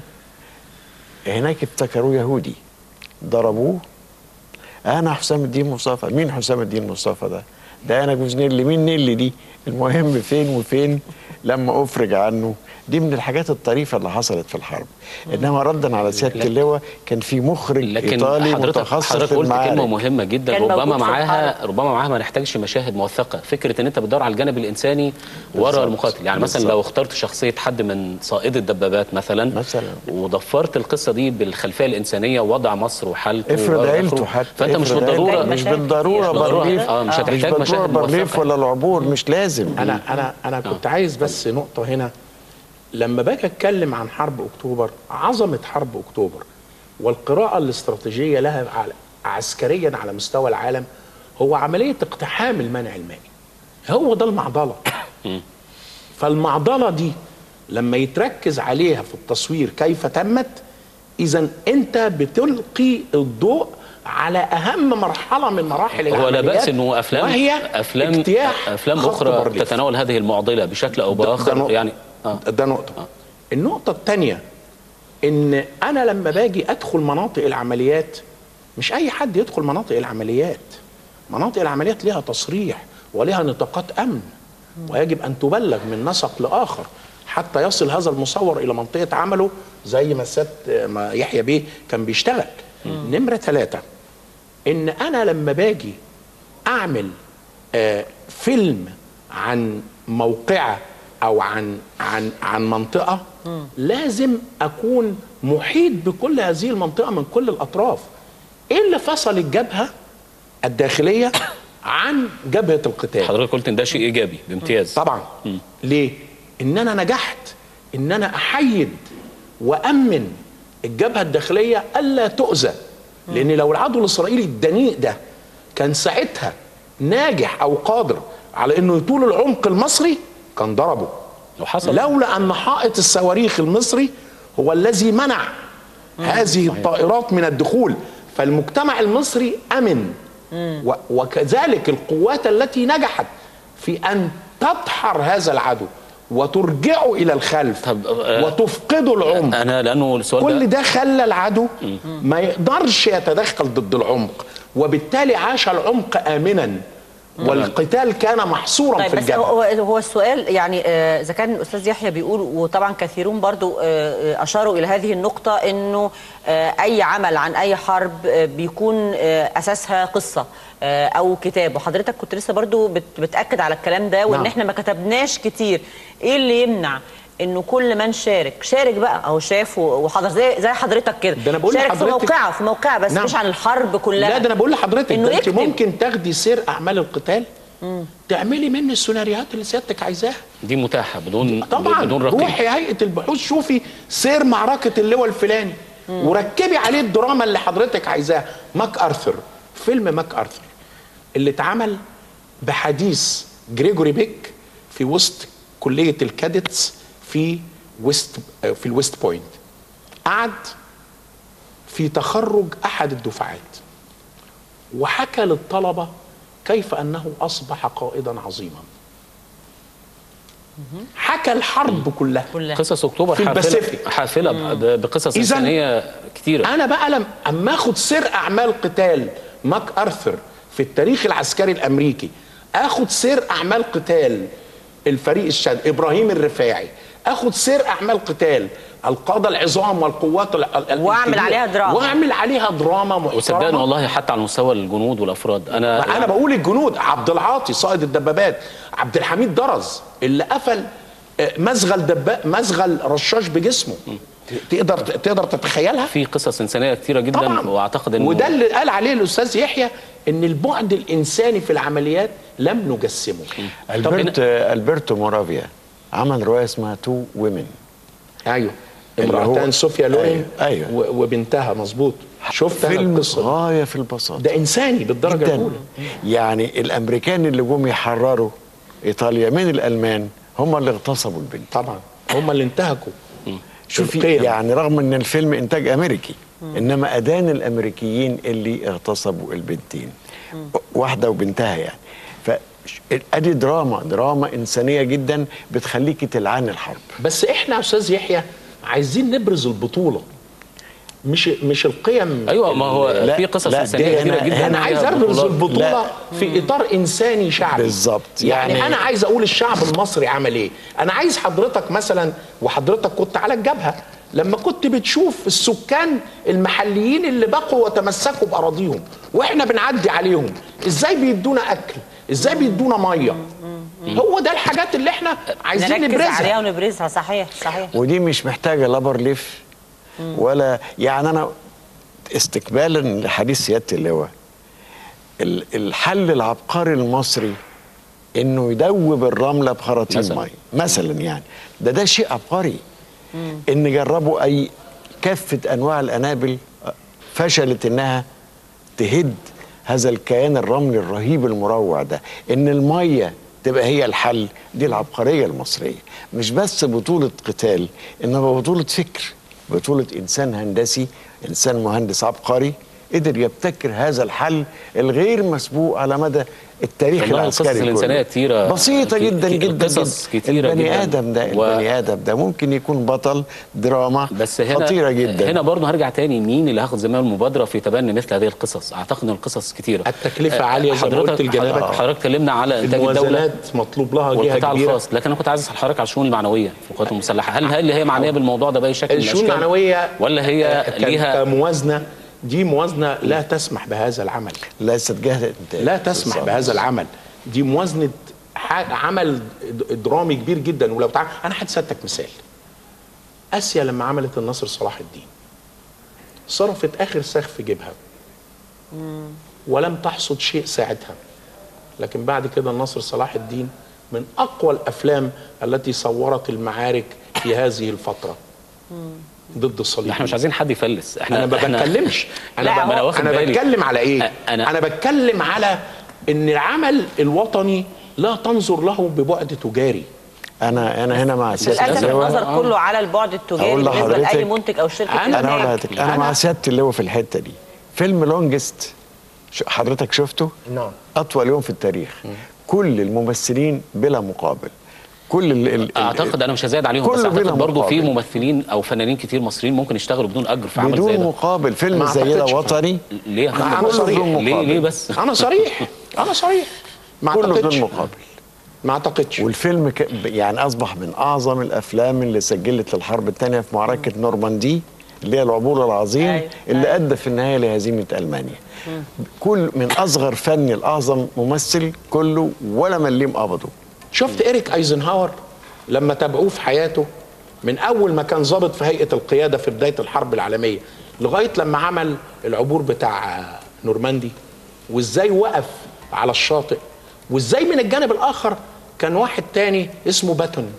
E: هناك افتكروه يهودي ضربوه انا حسام الدين مصطفى مين حسام الدين مصطفى ده ده انا جوز نيلي مين نيلي دي المهم فين وفين لما افرج عنه دي من الحاجات الطريفه اللي حصلت في الحرب انما ردا على سياده اللواء كان في مخرج
B: لكن
E: ايطالي
B: حضرتك
E: متخصص
B: حضرتك
E: في
B: قلت كلمه
E: المعارك
B: مهمه جدا
A: كان
B: ربما
A: موجود في
B: معاها
A: الحرب.
B: ربما معاها ما نحتاجش مشاهد موثقه فكره ان انت بتدور على الجانب الانساني ورا
E: بالظبط.
B: المقاتل يعني مثلا
E: بالظبط.
B: لو اخترت شخصيه حد من صائد الدبابات مثلا
E: مثلا.
B: وضفرت القصه دي بالخلفيه الانسانيه ووضع مصر وحالته
E: افرض
B: وآخره،
E: عيلته حتى
B: فانت مش
E: افرض
B: بالضروره
E: عيلته. مش
A: مشاهد
E: بالضروره
A: كتير.
E: بارليف
B: آه، مش هتحتاج
E: مش بالضروره
B: مشاهد
E: بارليف
B: موثقة.
E: ولا العبور مش لازم
D: انا انا انا كنت عايز بس نقطه هنا لما باجي اتكلم عن حرب اكتوبر عظمه حرب اكتوبر والقراءه الاستراتيجيه لها على عسكريا على مستوى العالم هو عمليه اقتحام المنع المائي هو ده المعضله فالمعضله دي لما يتركز عليها في التصوير كيف تمت اذا انت بتلقي الضوء على اهم مرحله من مراحل
B: هو لا
D: العمليات
B: باس انه افلام
D: وهي
B: افلام
D: اجتياح
B: افلام
D: خط
B: اخرى
D: بارليف.
B: تتناول هذه المعضله بشكل او
D: ده- ده
B: باخر
D: نقطة.
B: يعني اه
D: ده نقطة النقطة الثانية إن أنا لما باجي أدخل مناطق العمليات مش أي حد يدخل مناطق العمليات مناطق العمليات لها تصريح ولها نطاقات أمن ويجب أن تبلغ من نسق لآخر حتى يصل هذا المصور إلى منطقة عمله زي ما السيد ما يحيى بيه كان بيشتغل نمرة ثلاثة إن أنا لما باجي أعمل آه، فيلم عن موقعة أو عن عن عن منطقة لازم أكون محيط بكل هذه المنطقة من كل الأطراف إيه اللي فصل الجبهة الداخلية عن جبهه القتال
B: حضرتك قلت ان ده شيء ايجابي بامتياز
D: طبعا ليه ان انا نجحت ان انا احيد وامن الجبهه الداخليه الا تؤذى لان لو العدو الاسرائيلي الدنيء ده كان ساعتها ناجح او قادر على انه يطول العمق المصري كان ضربه
B: وحصل
D: لولا ان حائط الصواريخ المصري هو الذي منع هذه الطائرات من الدخول فالمجتمع المصري امن و- وكذلك القوات التي نجحت في ان تدحر هذا العدو وترجعه الى الخلف
B: طب، آه،
D: وتفقده العمق
B: انا لانه السؤال
D: كل
B: ده
D: ده خلى العدو ما يقدرش يتدخل ضد العمق وبالتالي عاش العمق امنا والقتال كان محصورا
A: طيب
D: في
A: بس
D: الجبهه
A: هو هو السؤال يعني آه، اذا كان الاستاذ يحيى بيقول وطبعا كثيرون برضو آه، آه، اشاروا الى هذه النقطه انه آه، اي عمل عن اي حرب آه، بيكون آه، اساسها قصه آه، او كتاب وحضرتك كنت لسه برضو بت- بتاكد على الكلام ده وان
D: نعم.
A: احنا ما كتبناش كتير ايه اللي يمنع انه كل من شارك شارك بقى اهو شاف و- وحضر زي زي حضرتك كده
D: ده أنا بقول
A: شارك في
D: لحضرتك-
A: موقعه في موقعه بس
D: نعم.
A: مش عن الحرب كلها
D: لا ده انا بقول لحضرتك
A: إنه
D: ده انت
A: يكتب.
D: ممكن تاخدي سير اعمال القتال تعملي منه السيناريوهات اللي سيادتك عايزاها
B: دي متاحه بدون
D: طبعا
B: بدون رقيب
D: روحي هيئه البحوث شوفي سير معركه اللواء الفلاني وركبي عليه الدراما اللي حضرتك عايزاها ماك ارثر فيلم ماك ارثر اللي اتعمل بحديث جريجوري بيك في وسط كليه الكادتس في ويست في الويست بوينت قعد في تخرج احد الدفعات وحكى للطلبه كيف انه اصبح قائدا عظيما حكى الحرب كلها
A: كلها.
B: قصص اكتوبر
D: في
B: حافله
D: الباسيفيك.
B: حافله ب- بقصص
D: إذن-
B: انسانيه كتيره
D: انا بقى لم اما اخد سير اعمال قتال ماك ارثر في التاريخ العسكري الامريكي اخد سير اعمال قتال الفريق الشاد ابراهيم الرفاعي اخد سير اعمال قتال القاده العظام والقوات ال- ال-
A: وأعمل
D: الكبيرة.
A: عليها دراما.
D: واعمل عليها دراما
B: وصدقني
D: محترمه
B: والله حتى على مستوى الجنود والافراد انا
D: انا بقول الجنود عبد العاطي صائد الدبابات عبد الحميد درز اللي قفل آه، مزغل دبا مزغل رشاش بجسمه تقدر تقدر تتخيلها
B: في قصص انسانيه كتيره جدا
D: طبعا
B: واعتقد انه
D: وده اللي قال عليه الاستاذ يحيى ان البعد الانساني في العمليات لم نجسمه
E: البرت البرتو مورافيا عمل روايه اسمها تو ويمن
D: ايوه
E: اللي هو-
D: امرأتان صوفيا لورين
E: أيوة، أيوة.
D: و- وبنتها مظبوط شفت انا
E: فيلم
D: القصه
E: غايه في البساطه
D: ده انساني بالدرجه
E: جدا
D: الاولى
E: يعني الامريكان اللي جم يحرروا ايطاليا من الالمان هم اللي اغتصبوا البنت
D: طبعا هم اللي انتهكوا
E: شوفي
D: القيم.
E: يعني رغم ان الفيلم انتاج امريكي انما ادان الامريكيين اللي اغتصبوا البنتين واحده وبنتها يعني ف ادي دراما دراما انسانيه جدا بتخليكي تلعن الحرب
D: بس احنا يا استاذ يحيى عايزين نبرز البطوله مش مش القيم
B: ايوه ما هو
E: لا،
B: في قصص
E: لا،
B: انسانيه
E: دي
B: كتيره
E: أنا-
B: جدا
D: انا عايز
B: فيها
D: ابرز
B: بطولات.
D: البطوله
E: لا.
D: في اطار انساني شعبي
E: بالظبط.
D: يعني,
E: يعني-
D: انا عايز اقول الشعب المصري عمل ايه انا عايز حضرتك مثلا وحضرتك كنت على الجبهه لما كنت بتشوف السكان المحليين اللي بقوا وتمسكوا باراضيهم واحنا بنعدي عليهم ازاي بيدونا اكل ازاي بيدونا ميه هو ده الحاجات اللي احنا عايزين
A: نركز
D: نبرزها
A: عليها ونبرزها صحيح صحيح
E: ودي مش محتاجه لبر ليف ولا يعني انا استقبالا لحديث سياده اللواء ال- الحل العبقري المصري انه يدوب الرمله بخراطيم
B: مثلاً.
E: ميه مثلا يعني ده ده شيء عبقري ان جربوا اي كافه انواع الانابل فشلت انها تهد هذا الكيان الرملي الرهيب المروع ده ان الميه تبقى هي الحل دي العبقريه المصريه مش بس بطوله قتال انما بطوله فكر بطوله انسان هندسي انسان مهندس عبقري قدر يبتكر هذا الحل الغير مسبوق على مدى التاريخ
B: والله القصص
E: العسكري كله.
B: الإنسانية كتيرة.
E: بسيطه
B: ك-
E: جدا
B: ك-
E: جدا
B: قصص
E: جدا.
B: كتيرة
E: البني
B: جداً.
E: ادم ده
B: و-
E: البني ادم ده ممكن يكون بطل دراما
B: بس هنا
E: خطيره جدا
B: هنا برضه هرجع تاني مين اللي هاخد زمام المبادره في تبني مثل هذه القصص اعتقد ان القصص كتيره
D: التكلفة
B: آه،
D: عالية زي ما
B: حضرتك-
D: قلت لجنابك.
B: حضرتك اتكلمنا على انتاج الدوله
D: الموازنات مطلوب لها جهه
B: والقطاع
D: كبيره
B: الخاص لكن انا كنت عايز اسال حضرتك على الشؤون المعنويه في القوات المسلحه هل هل هي معنيه بالموضوع ده باي شكل من
D: الشؤون
B: الاشكال
D: المعنويه
B: ولا هي
D: آه، ك-
B: ليها
D: كموازنه دي موازنه لا تسمح بهذا العمل
E: ليست جهه انتاج
D: لا تسمح
E: بالظبط.
D: بهذا العمل دي موازنه ح- عمل د- درامي كبير جدا ولو تعال انا هدساتك مثال اسيا لما عملت النصر صلاح الدين صرفت اخر سخف في جيبها ولم تحصد شيء ساعتها لكن بعد كده الناصر صلاح الدين من اقوى الافلام التي صورت المعارك في هذه الفتره ضد الصليب
B: احنا مش عايزين حد يفلس احنا
D: انا ما
B: احنا-
D: بتكلمش
A: لا،
D: انا
A: هو-
B: ما انا واخد
D: انا
B: بالي.
D: بتكلم على ايه
B: أ-
D: انا,
B: أنا-
D: أنا بتكلم على ان العمل الوطني لا تنظر له ببعد تجاري
E: انا انا هنا مع سياده
A: للاسف
E: اللواء
A: النظر كله على البعد التجاري
E: أقول
A: بالنسبه
E: لحضرتك-
A: لاي منتج او شركه
D: أنا-
E: انا
A: إنتاج.
E: اقول لحضرتك انا مع سياده اللواء في الحته دي فيلم لونجست ش- حضرتك شفته
G: نعم
E: اطول يوم في التاريخ كل الممثلين بلا مقابل كل ال ال
B: اعتقد انا مش هزايد عليهم
E: كله
B: بس
E: بلا
B: اعتقد برضه في
E: مقابل.
B: ممثلين او فنانين كتير مصريين ممكن يشتغلوا بدون اجر في عمل زي
E: بدون
B: ده
E: مقابل فيلم
D: ما
E: زي ده
D: أعتقدش.
E: وطني
B: ليه يا
D: أنا
B: فندم؟
D: صريح.
B: ليه ليه بس
D: انا صريح انا صريح ما
E: كله
D: اعتقدش
E: بدون مقابل
D: ما اعتقدش
E: والفيلم ك... يعني اصبح من اعظم الافلام اللي سجلت للحرب الثانيه في معركه نورماندي اللي هي العبور العظيم
A: أيوة،
E: اللي ادى في النهايه لهزيمه المانيا كل من اصغر فني لاعظم ممثل كله ولا مليم قبضه
D: شفت إيريك أيزنهاور لما تابعوه في حياته من أول ما كان ضابط في هيئة القيادة في بداية الحرب العالمية لغاية لما عمل العبور بتاع نورماندي وإزاي وقف على الشاطئ وإزاي من الجانب الآخر كان واحد تاني اسمه باتون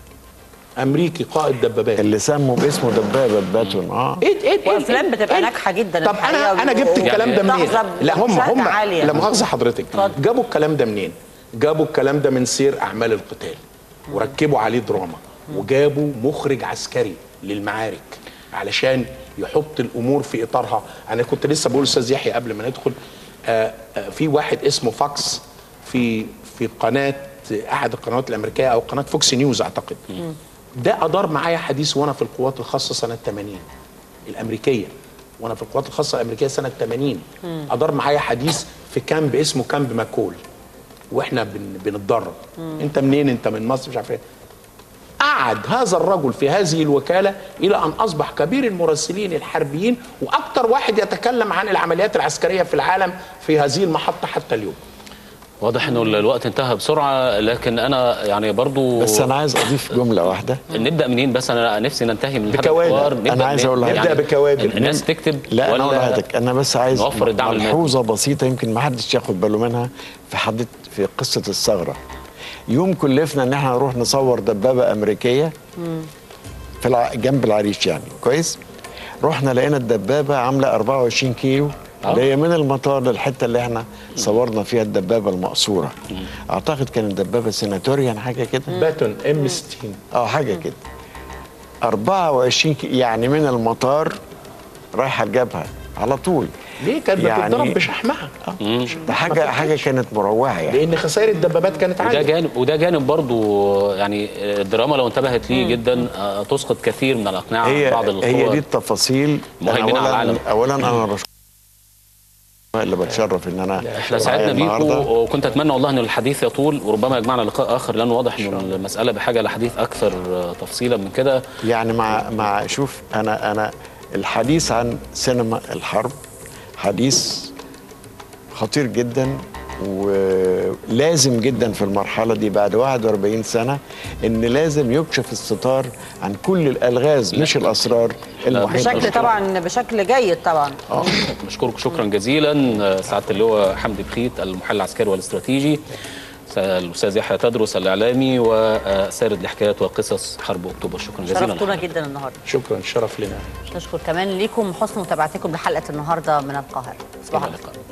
D: أمريكي قائد دبابات
E: اللي سموا باسمه دبابه باتون اه
D: ايه ايه ايه
A: وأفلام
D: إيه-
A: بتبقى
D: إيه؟
A: ناجحة جدا
D: طب
A: الحقيقة
D: انا انا جبت
A: و-
D: الكلام ده منين؟
A: تحظى
D: لا هم
A: بمشاهدة
D: هم
A: عالية.
D: لا مؤاخذه حضرتك
A: اتفضل.
D: جابوا الكلام ده منين؟ جابوا الكلام ده من سير اعمال القتال وركبوا عليه دراما وجابوا مخرج عسكري للمعارك علشان يحط الامور في اطارها انا كنت لسه بقول استاذ يحيى قبل ما ندخل آه آه في واحد اسمه فاكس في في قناه احد القنوات الامريكيه او قناه فوكس نيوز اعتقد ده ادار معايا حديث وانا في القوات الخاصه سنه 80 الامريكيه وانا في القوات الخاصه الامريكيه سنه 80 ادار معايا حديث في كامب اسمه كامب ماكول واحنا بن بنتدرب انت منين انت من مصر مش عارف ايه قعد هذا الرجل في هذه الوكاله الى ان اصبح كبير المراسلين الحربيين واكثر واحد يتكلم عن العمليات العسكريه في العالم في هذه المحطه حتى اليوم
B: واضح انه الوقت انتهى بسرعه لكن انا يعني برضو
E: بس انا عايز اضيف جمله واحده
B: نبدا منين بس انا نفسي ننتهي من هذا
E: بكوادر.
B: الحوار
E: أنا
B: نبدأ
E: عايز
B: منين؟
E: أقول لحضرتك.
D: نبدأ بكوادر.
B: الناس تكتب
E: لا انا
B: ولا
E: اقول لحضرتك انا بس عايز
B: نوفر الدعم المادي.
E: ملحوظه بسيطه يمكن ما حدش ياخد باله منها في حدث في قصه الثغره يوم كلفنا ان احنا نروح نصور دبابه امريكيه في الع... جنب العريش يعني كويس رحنا لقينا الدبابه عامله 24 كيلو اللي هي من المطار للحته اللي احنا صورنا فيها الدبابه المقصوره اعتقد كانت دبابه سيناتوريان حاجه كده
D: باتون ام 60
E: اه حاجه كده 24 كي... يعني من المطار رايحه الجبهه على طول
D: ليه كانت
E: يعني-
D: بتضرب بشحمها آه.
E: ده حاجه حاجه كانت مروعه يعني
D: لان خسائر الدبابات كانت
B: وده
D: عاليه
B: جانب وده جانب برضو يعني الدراما لو انتبهت ليه جدا آه، تسقط كثير من الاقنعه عن
E: هي
B: بعض
E: هي دي
B: القوى
E: التفاصيل أنا
B: مهيمنة على العالم.
E: اولا انا بشكر اللي بتشرف ان انا
B: احنا سعدنا
E: معايا
B: بيكم
E: النهاردة.
B: وكنت اتمنى والله ان الحديث يطول وربما يجمعنا لقاء اخر لانه واضح ان المساله بحاجه لحديث اكثر آه، تفصيلا من كده
E: يعني مع مع شوف انا انا الحديث عن سينما الحرب حديث خطير جدا ولازم جدا في المرحلة دي بعد 41 سنة ان لازم يكشف الستار عن كل الالغاز مش الاسرار المحيطة
A: بشكل
E: بالقضية.
A: طبعا بشكل جيد طبعا
B: بشكرك شكرا جزيلا آه، سعاده اللواء حمدي بخيت المحلل العسكري والاستراتيجي س- الاستاذ يحيى تدرس الاعلامي وسارد لحكايات وقصص حرب اكتوبر شكرا جزيلا
A: شرفتونا
B: لحضرتك.
A: جدا النهارده
D: شكرا شرف لنا
A: نشكر كمان ليكم حسن متابعتكم لحلقه النهارده من القاهره صباح
B: إلى
A: الخير
B: اللقاء